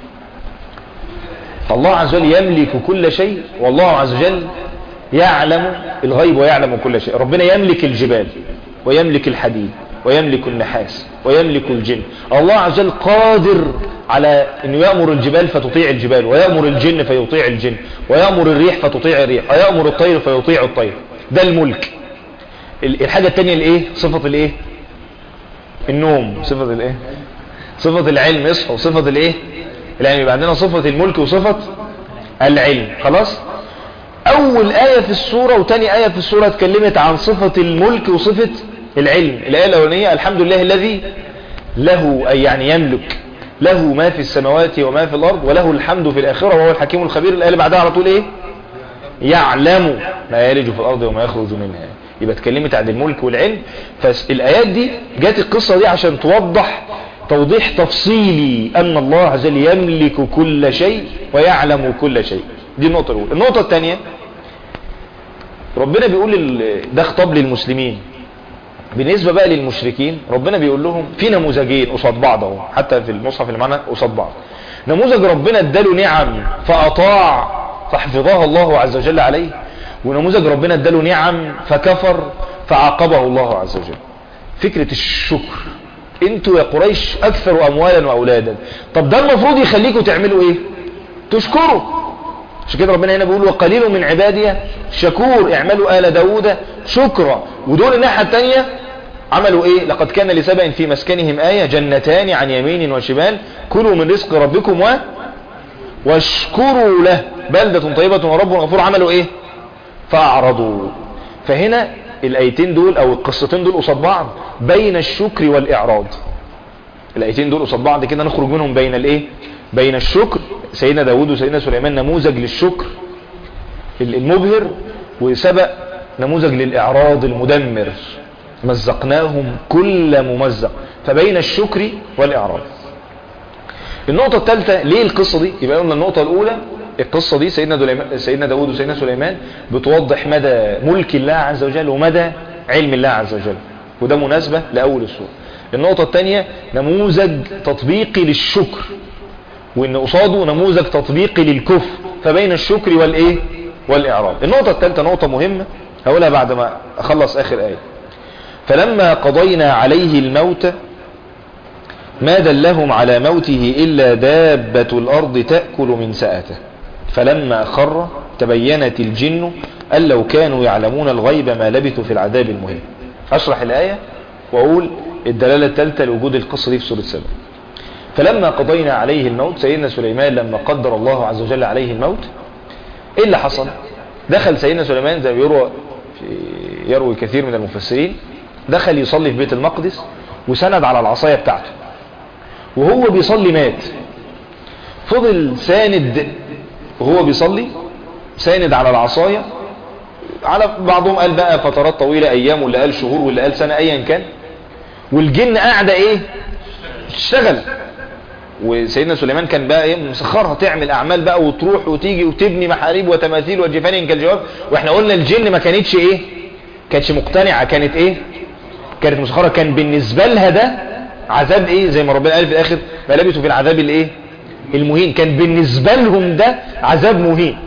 الله عز وجل يملك كل شيء والله عز وجل يعلم الغيب ويعلم كل شيء ربنا يملك الجبال ويملك الحديد ويملك النحاس ويملك الجن الله عز وجل قادر على انه يأمر الجبال فتطيع الجبال ويأمر الجن فيطيع الجن ويأمر الريح فتطيع الريح ويأمر الطير فيطيع الطير ده الملك الحاجة التانية الايه صفة الايه النوم صفة الايه صفة العلم اصحوا صفة الايه العلم يبقى عندنا صفة الملك وصفة العلم خلاص اول آية في السورة وتاني آية في السورة اتكلمت عن صفة الملك وصفة العلم الآية الأولانية الحمد لله الذي له أي يعني يملك له ما في السماوات وما في الأرض وله الحمد في الآخرة وهو الحكيم الخبير الآية اللي بعدها على طول إيه يعلم ما يلج في الأرض وما يخرج منها يبقى اتكلمت عن الملك والعلم فالآيات دي جات القصة دي عشان توضح توضيح تفصيلي أن الله عز وجل يملك كل شيء ويعلم كل شيء دي النقطة الأولى النقطة الثانية ربنا بيقول ده خطاب للمسلمين بالنسبة بقى للمشركين ربنا بيقول لهم في نموذجين قصاد بعض اهو حتى في المصحف اللي معانا قصاد بعض نموذج ربنا اداله نعم فأطاع فحفظها الله عز وجل عليه ونموذج ربنا اداله نعم فكفر فعاقبه الله عز وجل فكرة الشكر انتوا يا قريش اكثر اموالا واولادا طب ده المفروض يخليكم تعملوا ايه تشكروا عشان كده ربنا هنا بيقول وقليل من عبادي شكور اعملوا آل داود شكرا ودول الناحية التانية عملوا ايه لقد كان لسبأ في مسكنهم آية جنتان عن يمين وشمال كلوا من رزق ربكم و واشكروا له بلدة طيبة ورب غفور عملوا ايه فاعرضوا فهنا الايتين دول او القصتين دول قصاد بعض بين الشكر والاعراض الايتين دول قصاد بعض كده نخرج منهم بين الايه بين الشكر سيدنا داود وسيدنا سليمان نموذج للشكر المبهر وسبق نموذج للاعراض المدمر مزقناهم كل ممزق فبين الشكر والاعراض النقطة الثالثة ليه القصة دي يبقى قلنا النقطة الاولى القصة دي سيدنا, دوليمان سيدنا داود وسيدنا سليمان بتوضح مدى ملك الله عز وجل ومدى علم الله عز وجل وده مناسبة لأول السورة النقطة الثانية نموذج تطبيقي للشكر وان قصاده نموذج تطبيقي للكفر فبين الشكر والايه والاعراض النقطة الثالثة نقطة مهمة هقولها بعد ما اخلص اخر آية فلما قضينا عليه الموت ما دلهم على موته إلا دابة الأرض تأكل من سأته فلما خر تبينت الجن أن لو كانوا يعلمون الغيب ما لبثوا في العذاب المهين أشرح الآية وأقول الدلالة الثالثة لوجود القصة دي في سورة سبع فلما قضينا عليه الموت سيدنا سليمان لما قدر الله عز وجل عليه الموت ايه اللي حصل دخل سيدنا سليمان زي ما يروى يروي كثير من المفسرين دخل يصلي في بيت المقدس وسند على العصاية بتاعته وهو بيصلي مات فضل ساند وهو بيصلي ساند على العصاية على بعضهم قال بقى فترات طويلة ايام واللي قال شهور واللي قال سنة ايا كان والجن قاعدة ايه تشتغل وسيدنا سليمان كان بقى ايه مسخرها تعمل اعمال بقى وتروح وتيجي وتبني محاريب وتماثيل وجفان كالجواب واحنا قلنا الجن ما كانتش ايه كانتش مقتنعة كانت ايه كانت مسخرة كان بالنسبة لها ده عذاب ايه زي ما ربنا قال في الاخر ما لبثوا في العذاب الايه المهين كان بالنسبة لهم ده عذاب مهين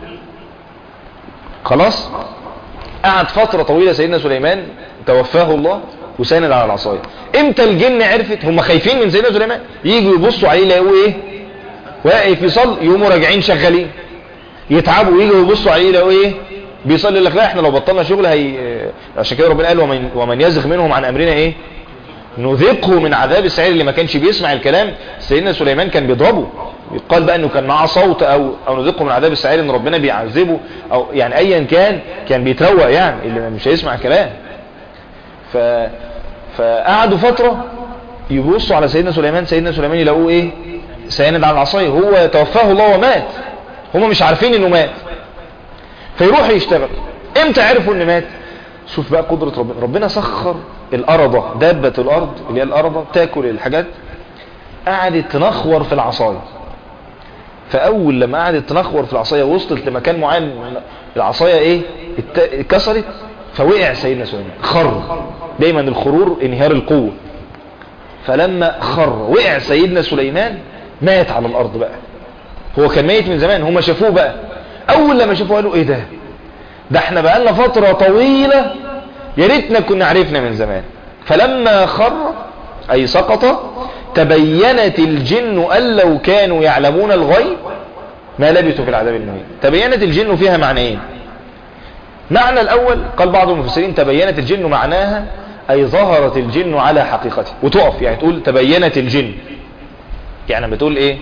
خلاص قعد فترة طويلة سيدنا سليمان توفاه الله وساند على العصاية امتى الجن عرفت هم خايفين من سيدنا سليمان يجوا يبصوا عليه يلاقوا ايه واقف يصلي يقوموا راجعين شغالين يتعبوا يجوا يبصوا عليه يلاقوا ايه بيصلي لك لا احنا لو بطلنا شغل هي عشان كده ربنا قال ومن, ومن يزغ منهم عن امرنا ايه نذقه من عذاب السعير اللي ما كانش بيسمع الكلام سيدنا سليمان كان بيضربه يقال بقى انه كان معاه صوت او او نذقه من عذاب السعير ان ربنا بيعذبه او يعني ايا كان كان بيتروق يعني اللي مش هيسمع كلام ف فقعدوا فترة يبصوا على سيدنا سليمان سيدنا سليمان يلاقوه ايه سيند على العصاية هو توفاه الله ومات هم مش عارفين انه مات فيروح يشتغل امتى عرفوا ان مات شوف بقى قدرة ربنا ربنا سخر الأرضة دابة الأرض اللي هي الأرضة تاكل الحاجات قعدت تنخور في العصاية فأول لما قعدت تنخور في العصاية وصلت لمكان معين العصاية ايه اتكسرت فوقع سيدنا سليمان خر دايما الخرور انهيار القوة فلما خر وقع سيدنا سليمان مات على الأرض بقى هو كان ميت من زمان هم شافوه بقى أول لما شافوه قالوا ايه ده ده احنا بقالنا فترة طويلة يا ريتنا كنا عرفنا من زمان فلما خر أي سقط تبينت الجن أن لو كانوا يعلمون الغيب ما لبثوا في العذاب المهين تبينت الجن فيها معنيين معنى الأول قال بعض المفسرين تبينت الجن معناها أي ظهرت الجن على حقيقته وتقف يعني تقول تبينت الجن يعني بتقول ايه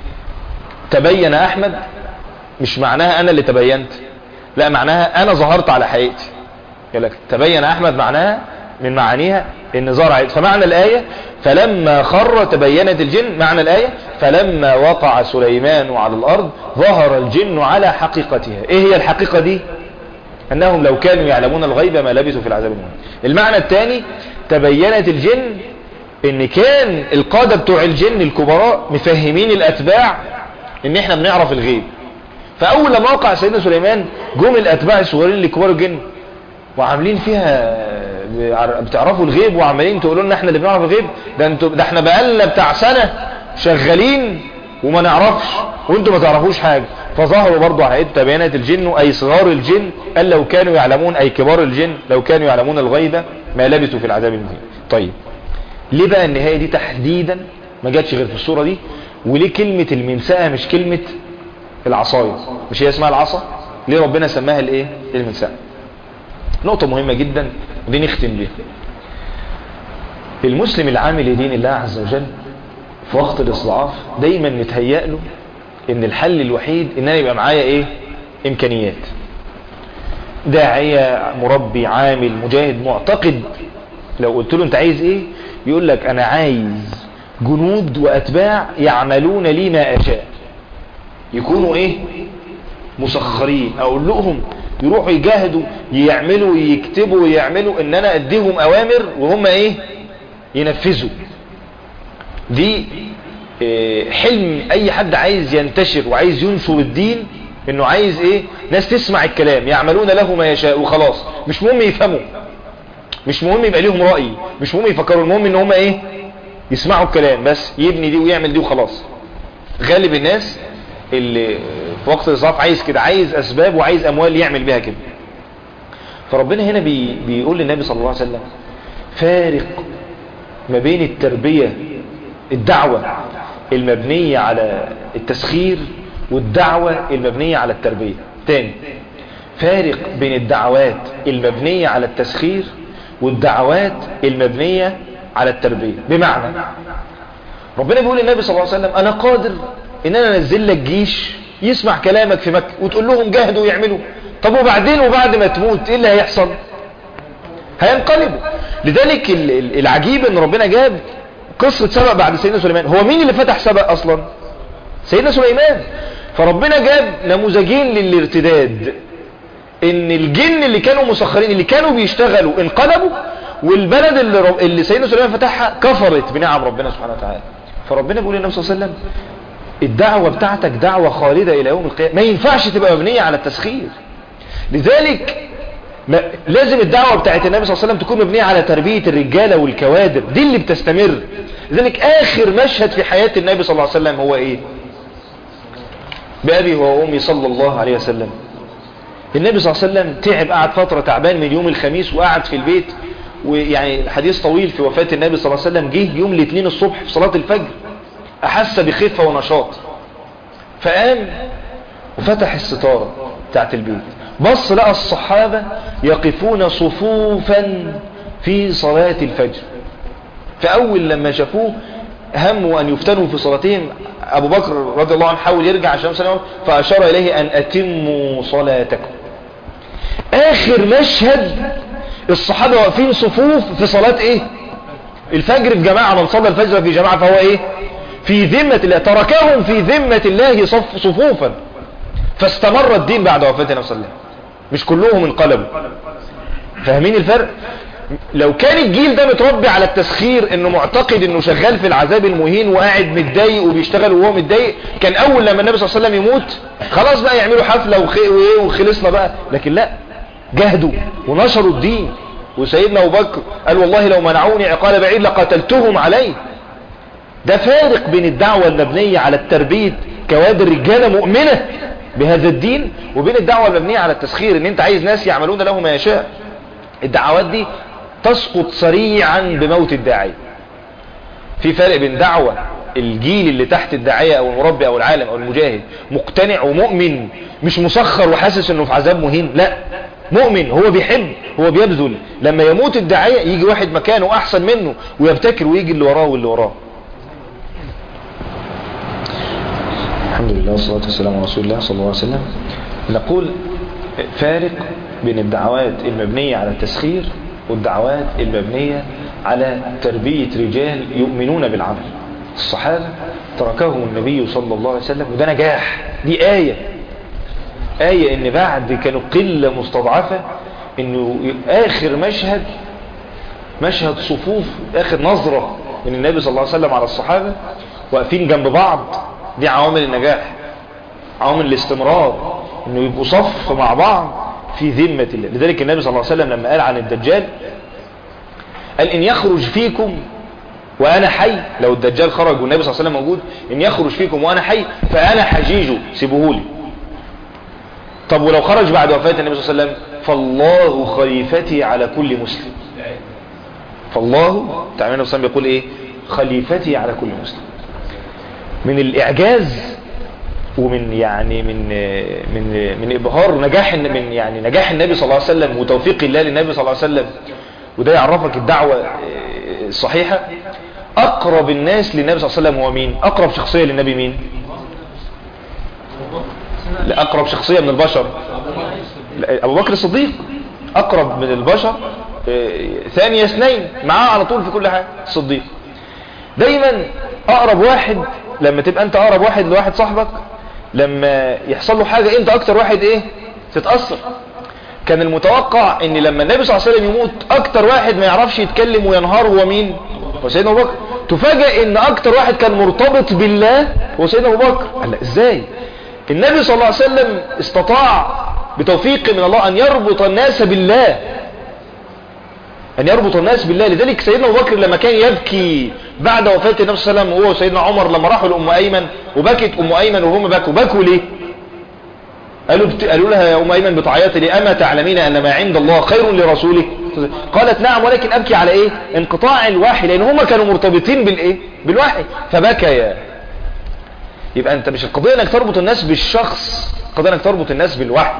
تبين أحمد مش معناها أنا اللي تبينت لا معناها أنا ظهرت على حقيقتي يقول لك تبين أحمد معناها من معانيها ان ظهر عيد فمعنى الآية فلما خر تبينت الجن معنى الآية فلما وقع سليمان على الأرض ظهر الجن على حقيقتها ايه هي الحقيقة دي انهم لو كانوا يعلمون الغيب ما لبثوا في العذاب المهين المعنى الثاني تبينت الجن ان كان القادة بتوع الجن الكبراء مفهمين الاتباع ان احنا بنعرف الغيب فاول لما وقع سيدنا سليمان جم الاتباع الصغيرين لكبار الجن وعاملين فيها بتعرفوا الغيب وعمالين تقولوا لنا احنا اللي بنعرف الغيب ده انتوا ده احنا بقالنا بتاع سنة شغالين وما نعرفش وانتوا ما تعرفوش حاجة فظهروا برضو على عدة بيانات الجن اي صغار الجن قال لو كانوا يعلمون اي كبار الجن لو كانوا يعلمون الغيب ما لبثوا في العذاب المهين طيب ليه بقى النهاية دي تحديدا ما جاتش غير في الصورة دي وليه كلمة المنساء مش كلمة العصاية مش هي اسمها العصا ليه ربنا سماها الايه المنساء نقطة مهمة جدا ودي نختم بيها المسلم العامل لدين الله عز وجل في وقت الاستضعاف دايما نتهيأ له ان الحل الوحيد ان انا يبقى معايا ايه امكانيات داعية مربي عامل مجاهد معتقد لو قلت له انت عايز ايه يقول لك انا عايز جنود واتباع يعملون لي ما اشاء يكونوا ايه مسخرين اقول لهم يروحوا يجاهدوا يعملوا يكتبوا يعملوا ان انا اديهم اوامر وهم ايه ينفذوا دي إيه حلم اي حد عايز ينتشر وعايز ينشر الدين انه عايز ايه ناس تسمع الكلام يعملون له ما يشاء وخلاص مش مهم يفهموا مش مهم يبقى ليهم رأي مش مهم يفكروا المهم ان هم ايه يسمعوا الكلام بس يبني دي ويعمل دي وخلاص غالب الناس اللي في وقت الإصراف عايز كده عايز أسباب وعايز أموال يعمل بها كده فربنا هنا بي بيقول للنبي صلى الله عليه وسلم فارق ما بين التربية الدعوة المبنية على التسخير والدعوة المبنية على التربية تاني فارق بين الدعوات المبنية على التسخير والدعوات المبنية على التربية بمعنى ربنا بيقول للنبي صلى الله عليه وسلم أنا قادر إن أنا أنزل لك جيش يسمع كلامك في مكة وتقول لهم جاهدوا ويعملوا طب وبعدين وبعد ما تموت إيه اللي هيحصل هينقلبوا لذلك العجيب ان ربنا جاب قصة سبق بعد سيدنا سليمان هو مين اللي فتح سبق اصلا سيدنا سليمان فربنا جاب نموذجين للارتداد ان الجن اللي كانوا مسخرين اللي كانوا بيشتغلوا انقلبوا والبلد اللي, رب... اللي سيدنا سليمان فتحها كفرت بنعم ربنا سبحانه وتعالى فربنا بيقول للنبي صلى الله عليه وسلم الدعوة بتاعتك دعوة خالدة الى يوم القيامة ما ينفعش تبقى مبنية على التسخير لذلك ما لازم الدعوة بتاعت النبي صلى الله عليه وسلم تكون مبنية على تربية الرجالة والكوادر دي اللي بتستمر لذلك آخر مشهد في حياة النبي صلى الله عليه وسلم هو إيه بأبي وأمي صلى الله عليه وسلم النبي صلى الله عليه وسلم تعب قعد فترة تعبان من يوم الخميس وقعد في البيت ويعني حديث طويل في وفاة النبي صلى الله عليه وسلم جه يوم الاثنين الصبح في صلاة الفجر أحس بخفة ونشاط فقام وفتح الستارة بتاعت البيت بص لقى الصحابة يقفون صفوفا في صلاة الفجر فأول لما شافوه هموا أن يفتنوا في صلاتهم أبو بكر رضي الله عنه حاول يرجع عشان سلام فأشار إليه أن أتموا صلاتكم آخر مشهد الصحابة واقفين صفوف في صلاة إيه الفجر في جماعة من صلى الفجر في جماعة فهو إيه في ذمة الله تركهم في ذمة الله صف صفوفا فاستمر الدين بعد وفاة النبي صلى الله عليه وسلم مش كلهم انقلبوا فاهمين الفرق لو كان الجيل ده متربي على التسخير انه معتقد انه شغال في العذاب المهين وقاعد متضايق وبيشتغل وهو متضايق كان اول لما النبي صلى الله عليه وسلم يموت خلاص بقى يعملوا حفلة وايه وخلصنا بقى لكن لا جهدوا ونشروا الدين وسيدنا ابو بكر قال والله لو منعوني عقال بعيد لقتلتهم عليه ده فارق بين الدعوة المبنية على التربية كوادر رجالة مؤمنة بهذا الدين وبين الدعوة المبنية على التسخير ان انت عايز ناس يعملون له ما يشاء الدعوات دي تسقط سريعا بموت الداعي في فرق بين دعوة الجيل اللي تحت الداعية او المربي او العالم او المجاهد مقتنع ومؤمن مش مسخر وحاسس انه في عذاب مهين لا مؤمن هو بيحب هو بيبذل لما يموت الداعية يجي واحد مكانه احسن منه ويبتكر ويجي اللي وراه واللي وراه الحمد لله والصلاة والسلام على رسول الله صلى الله عليه وسلم نقول فارق بين الدعوات المبنية على التسخير والدعوات المبنية على تربية رجال يؤمنون بالعمل الصحابة تركهم النبي صلى الله عليه وسلم وده نجاح دي آية آية ان بعد كانوا قلة مستضعفة انه اخر مشهد مشهد صفوف اخر نظرة من النبي صلى الله عليه وسلم على الصحابة واقفين جنب بعض دي عوامل النجاح عوامل الاستمرار انه يبقوا صف مع بعض في ذمة الله لذلك النبي صلى الله عليه وسلم لما قال عن الدجال قال ان يخرج فيكم وانا حي لو الدجال خرج والنبي صلى الله عليه وسلم موجود ان يخرج فيكم وانا حي فانا حجيجه سيبوهولي طب ولو خرج بعد وفاة النبي صلى الله عليه وسلم فالله خليفتي على كل مسلم فالله تعالى النبي صلى الله عليه وسلم بيقول ايه خليفتي على كل مسلم من الاعجاز ومن يعني من من من ابهار نجاح من يعني نجاح النبي صلى الله عليه وسلم وتوفيق الله للنبي صلى الله عليه وسلم وده يعرفك الدعوة الصحيحة اقرب الناس للنبي صلى الله عليه وسلم هو مين اقرب شخصية للنبي مين لا اقرب شخصية من البشر لا، ابو بكر الصديق اقرب من البشر آه، ثاني اثنين معاه على طول في كل حاجة الصديق دايما اقرب واحد لما تبقى انت اقرب واحد لواحد صاحبك لما يحصل له حاجة انت اكتر واحد ايه تتأثر كان المتوقع ان لما النبي صلى الله عليه وسلم يموت اكتر واحد ما يعرفش يتكلم وينهار هو مين هو سيدنا ابو بكر تفاجئ ان اكتر واحد كان مرتبط بالله هو سيدنا ابو بكر قال لا ازاي النبي صلى الله عليه وسلم استطاع بتوفيق من الله ان يربط الناس بالله أن يربط الناس بالله لذلك سيدنا أبو بكر لما كان يبكي بعد وفاة النبي صلى الله عليه وسلم وهو سيدنا عمر لما راحوا لأم أيمن وبكت أم أيمن وهم بكوا بكوا ليه قالوا, بت... قالوا لها يا أم أيمن بتعيط لي أما تعلمين أن ما عند الله خير لرسوله قالت نعم ولكن أبكي على إيه انقطاع الوحي لأن هم كانوا مرتبطين بالإيه بالوحي فبكيا يبقى أنت مش القضية أنك تربط الناس بالشخص القضية أنك تربط الناس بالوحي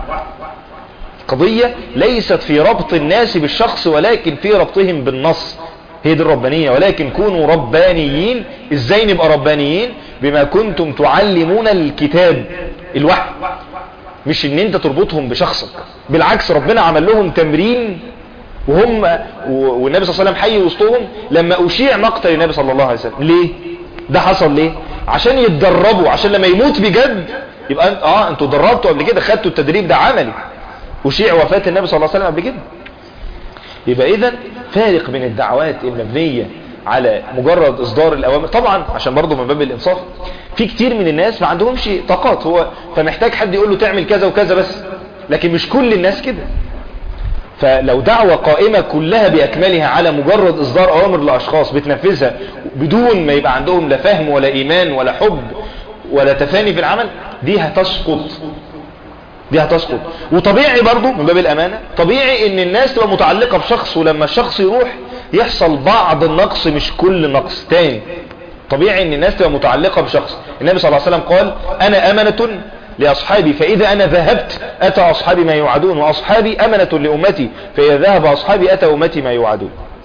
قضية ليست في ربط الناس بالشخص ولكن في ربطهم بالنص هي دي الربانية ولكن كونوا ربانيين ازاي نبقى ربانيين بما كنتم تعلمون الكتاب الوحي مش ان انت تربطهم بشخصك بالعكس ربنا عمل لهم تمرين وهم والنبي صلى الله عليه وسلم حي وسطهم لما اشيع مقتل النبي صلى الله عليه وسلم ليه ده حصل ليه عشان يتدربوا عشان لما يموت بجد يبقى انت اه انتوا دربتوا قبل كده خدتوا التدريب ده عملي وشيع وفاة النبي صلى الله عليه وسلم قبل كده يبقى اذا فارق بين الدعوات المبنية على مجرد اصدار الاوامر طبعا عشان برضه من باب الانصاف في كتير من الناس ما عندهمش طاقات هو فمحتاج حد يقول له تعمل كذا وكذا بس لكن مش كل الناس كده فلو دعوة قائمة كلها بأكملها على مجرد إصدار أوامر لأشخاص بتنفذها بدون ما يبقى عندهم لا فهم ولا إيمان ولا حب ولا تفاني في العمل دي هتسقط دي هتسقط وطبيعي برضو من باب الأمانة طبيعي ان الناس تبقى متعلقة بشخص ولما الشخص يروح يحصل بعض النقص مش كل نقص تاني طبيعي ان الناس تبقى متعلقة بشخص النبي صلى الله عليه وسلم قال انا امنة لأصحابي فإذا أنا ذهبت أتى أصحابي ما يوعدون وأصحابي أمنة لأمتي فإذا ذهب أصحابي أتى أمتي ما يوعدون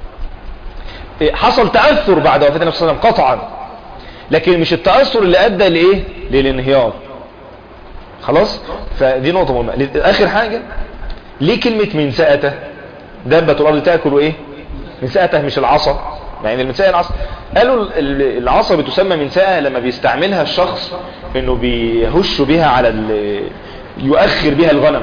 حصل تأثر بعد وفاة النبي صلى الله عليه وسلم قطعا لكن مش التأثر اللي أدى لإيه للانهيار خلاص فدي نقطة مهمة آخر حاجة ليه كلمة من سأته دابة الأرض تأكل إيه من سأته مش العصا يعني المنساء العصا قالوا العصا بتسمى منساء لما بيستعملها الشخص انه بيهش بها على يؤخر بها الغنم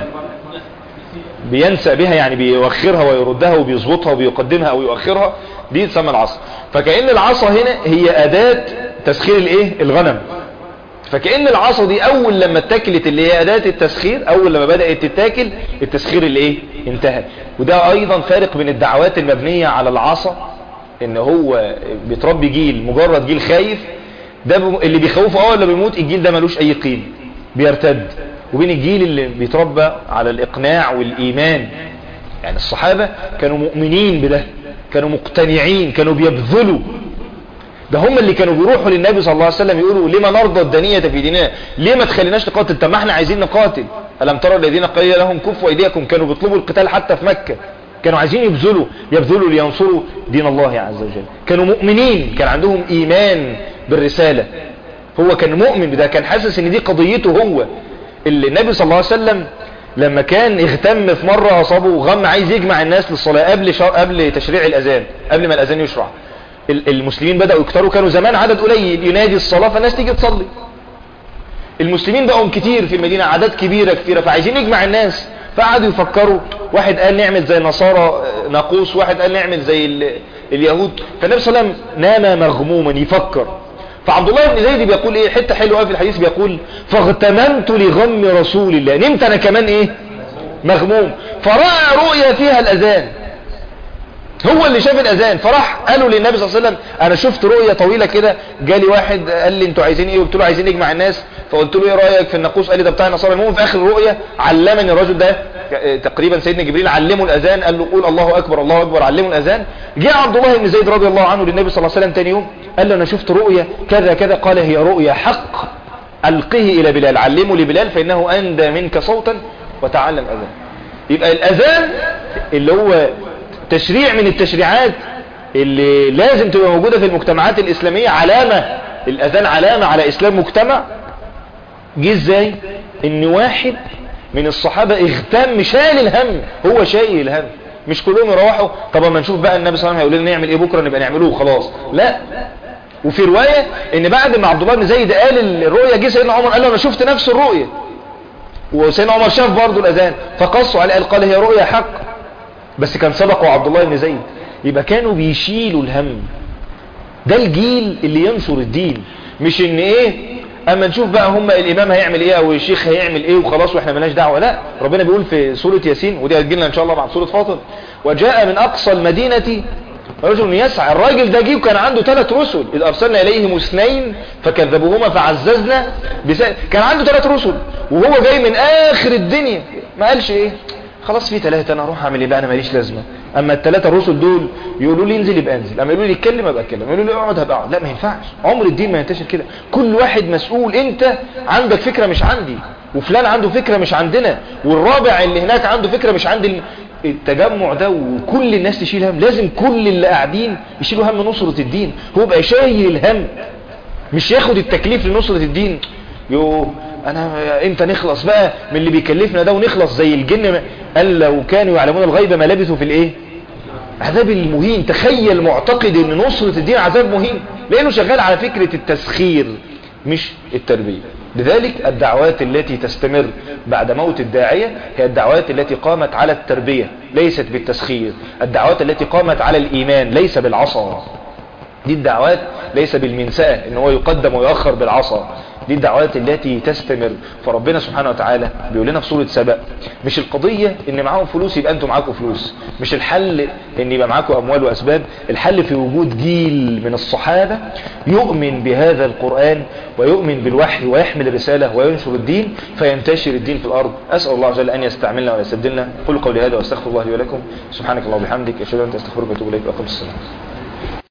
بينسى بها يعني بيوخرها ويردها وبيظبطها وبيقدمها او يؤخرها دي تسمى العصا فكأن العصا هنا هي اداة تسخير الايه الغنم فكأن العصا دي اول لما اتاكلت اللي هي اداة التسخير اول لما بدأت تتاكل التسخير اللي ايه انتهى وده ايضا فارق بين الدعوات المبنية على العصا ان هو بيتربي جيل مجرد جيل خايف ده اللي بيخوفه اول لما بيموت الجيل ده ملوش اي قيمه بيرتد وبين الجيل اللي بيتربى على الاقناع والايمان يعني الصحابة كانوا مؤمنين بده كانوا مقتنعين كانوا بيبذلوا ده هم اللي كانوا بيروحوا للنبي صلى الله عليه وسلم يقولوا لما نرضى الدنية في ديننا ليه ما تخليناش نقاتل طب ما احنا عايزين نقاتل ألم ترى الذين قيل لهم كفوا ايديكم كانوا بيطلبوا القتال حتى في مكة كانوا عايزين يبذلوا يبذلوا لينصروا دين الله عز وجل كانوا مؤمنين كان عندهم ايمان بالرسالة هو كان مؤمن بده كان حاسس ان دي قضيته هو اللي النبي صلى الله عليه وسلم لما كان اغتم في مرة اصابه غم عايز يجمع الناس للصلاة قبل شر... قبل تشريع الاذان قبل ما الاذان يشرع المسلمين بدأوا يكتروا كانوا زمان عدد قليل ينادي الصلاة فالناس تيجي تصلي المسلمين بقوا كتير في المدينة عدد كبيرة كثيرة فعايزين يجمع الناس فقعدوا يفكروا واحد قال نعمل زي النصارى ناقوس واحد قال نعمل زي اليهود فالنبي صلى الله عليه وسلم نام مغموما يفكر فعبد الله بن زيد بيقول ايه حته حلوه في الحديث بيقول فاغتممت لغم رسول الله نمت انا كمان ايه مغموم فراى رؤيا فيها الاذان هو اللي شاف الاذان فراح قالوا للنبي صلى الله عليه وسلم انا شفت رؤية طويلة كده جالي واحد قال لي انتوا عايزين ايه قلت له عايزين نجمع الناس فقلت له ايه رايك في الناقوس قال لي ده بتاع النصارى المهم في اخر الرؤية علمني الرجل ده تقريبا سيدنا جبريل علمه الاذان قال له قول الله اكبر الله اكبر علمه الاذان جاء عبد الله بن زيد رضي الله عنه للنبي صلى الله عليه وسلم تاني يوم قال له انا شفت رؤية كذا كذا قال هي رؤيا حق القه الى بلال علمه لبلال فانه اندى منك صوتا وتعلم اذان يبقى الاذان اللي هو تشريع من التشريعات اللي لازم تبقى موجودة في المجتمعات الإسلامية علامة الأذان علامة على إسلام مجتمع جه ازاي ان واحد من الصحابة اغتم شايل الهم هو شايل الهم مش كلهم يروحوا طب اما نشوف بقى النبي صلى الله عليه وسلم هيقول لنا نعمل ايه بكره نبقى نعمله وخلاص لا وفي رواية ان بعد ما عبد الله بن زيد قال الرؤيا جه سيدنا عمر قال له انا شفت نفس الرؤيا وسيدنا عمر شاف برضه الاذان فقصوا عليه قال قال هي رؤيا حق بس كان سبقه عبد الله بن زيد يبقى كانوا بيشيلوا الهم ده الجيل اللي ينشر الدين مش ان ايه اما نشوف بقى هم الامام هيعمل ايه او الشيخ هيعمل ايه وخلاص واحنا ملناش دعوه لا ربنا بيقول في سوره ياسين ودي هتجيلنا ان شاء الله بعد سوره فاطر وجاء من اقصى المدينه رجل يسعى الراجل ده جه وكان عنده ثلاث رسل اذ ارسلنا اليهم اثنين فكذبوهما فعززنا بس... كان عنده ثلاث رسل وهو جاي من اخر الدنيا ما قالش ايه خلاص في ثلاثة انا اروح اعمل ايه بقى انا ماليش لازمه اما الثلاثه الرسل دول يقولوا لي انزل يبقى انزل اما يقولوا لي اتكلم ابقى اتكلم يقولوا لي اقعد هبقى اقعد لا ما ينفعش عمر الدين ما ينتشر كده كل واحد مسؤول انت عندك فكره مش عندي وفلان عنده فكره مش عندنا والرابع اللي هناك عنده فكره مش عندي التجمع ده وكل الناس تشيل هم لازم كل اللي قاعدين يشيلوا هم نصرة الدين هو بقى شايل الهم مش ياخد التكليف لنصرة الدين يو انا امتى نخلص بقى من اللي بيكلفنا ده ونخلص زي الجن قال لو كانوا يعلمون الغيب ما لبثوا في الايه عذاب المهين تخيل معتقد ان نصرة الدين عذاب مهين لانه شغال على فكرة التسخير مش التربية لذلك الدعوات التي تستمر بعد موت الداعية هي الدعوات التي قامت على التربية ليست بالتسخير الدعوات التي قامت على الإيمان ليس بالعصا دي الدعوات ليس بالمنساء ان هو يقدم ويؤخر بالعصا دي الدعوات التي تستمر فربنا سبحانه وتعالى بيقول لنا في سورة سبأ مش القضية ان معاهم فلوس يبقى انتم معاكم فلوس مش الحل ان يبقى معاكم اموال واسباب الحل في وجود جيل من الصحابة يؤمن بهذا القرآن ويؤمن بالوحي ويحمل الرسالة وينشر الدين فينتشر الدين في الارض اسأل الله عز وجل ان يستعملنا ويسدلنا قل قولي هذا واستغفر الله لي ولكم سبحانك اللهم وبحمدك اشهد ان لا اله الا انت استغفرك واتوب اليك واقم الصلاه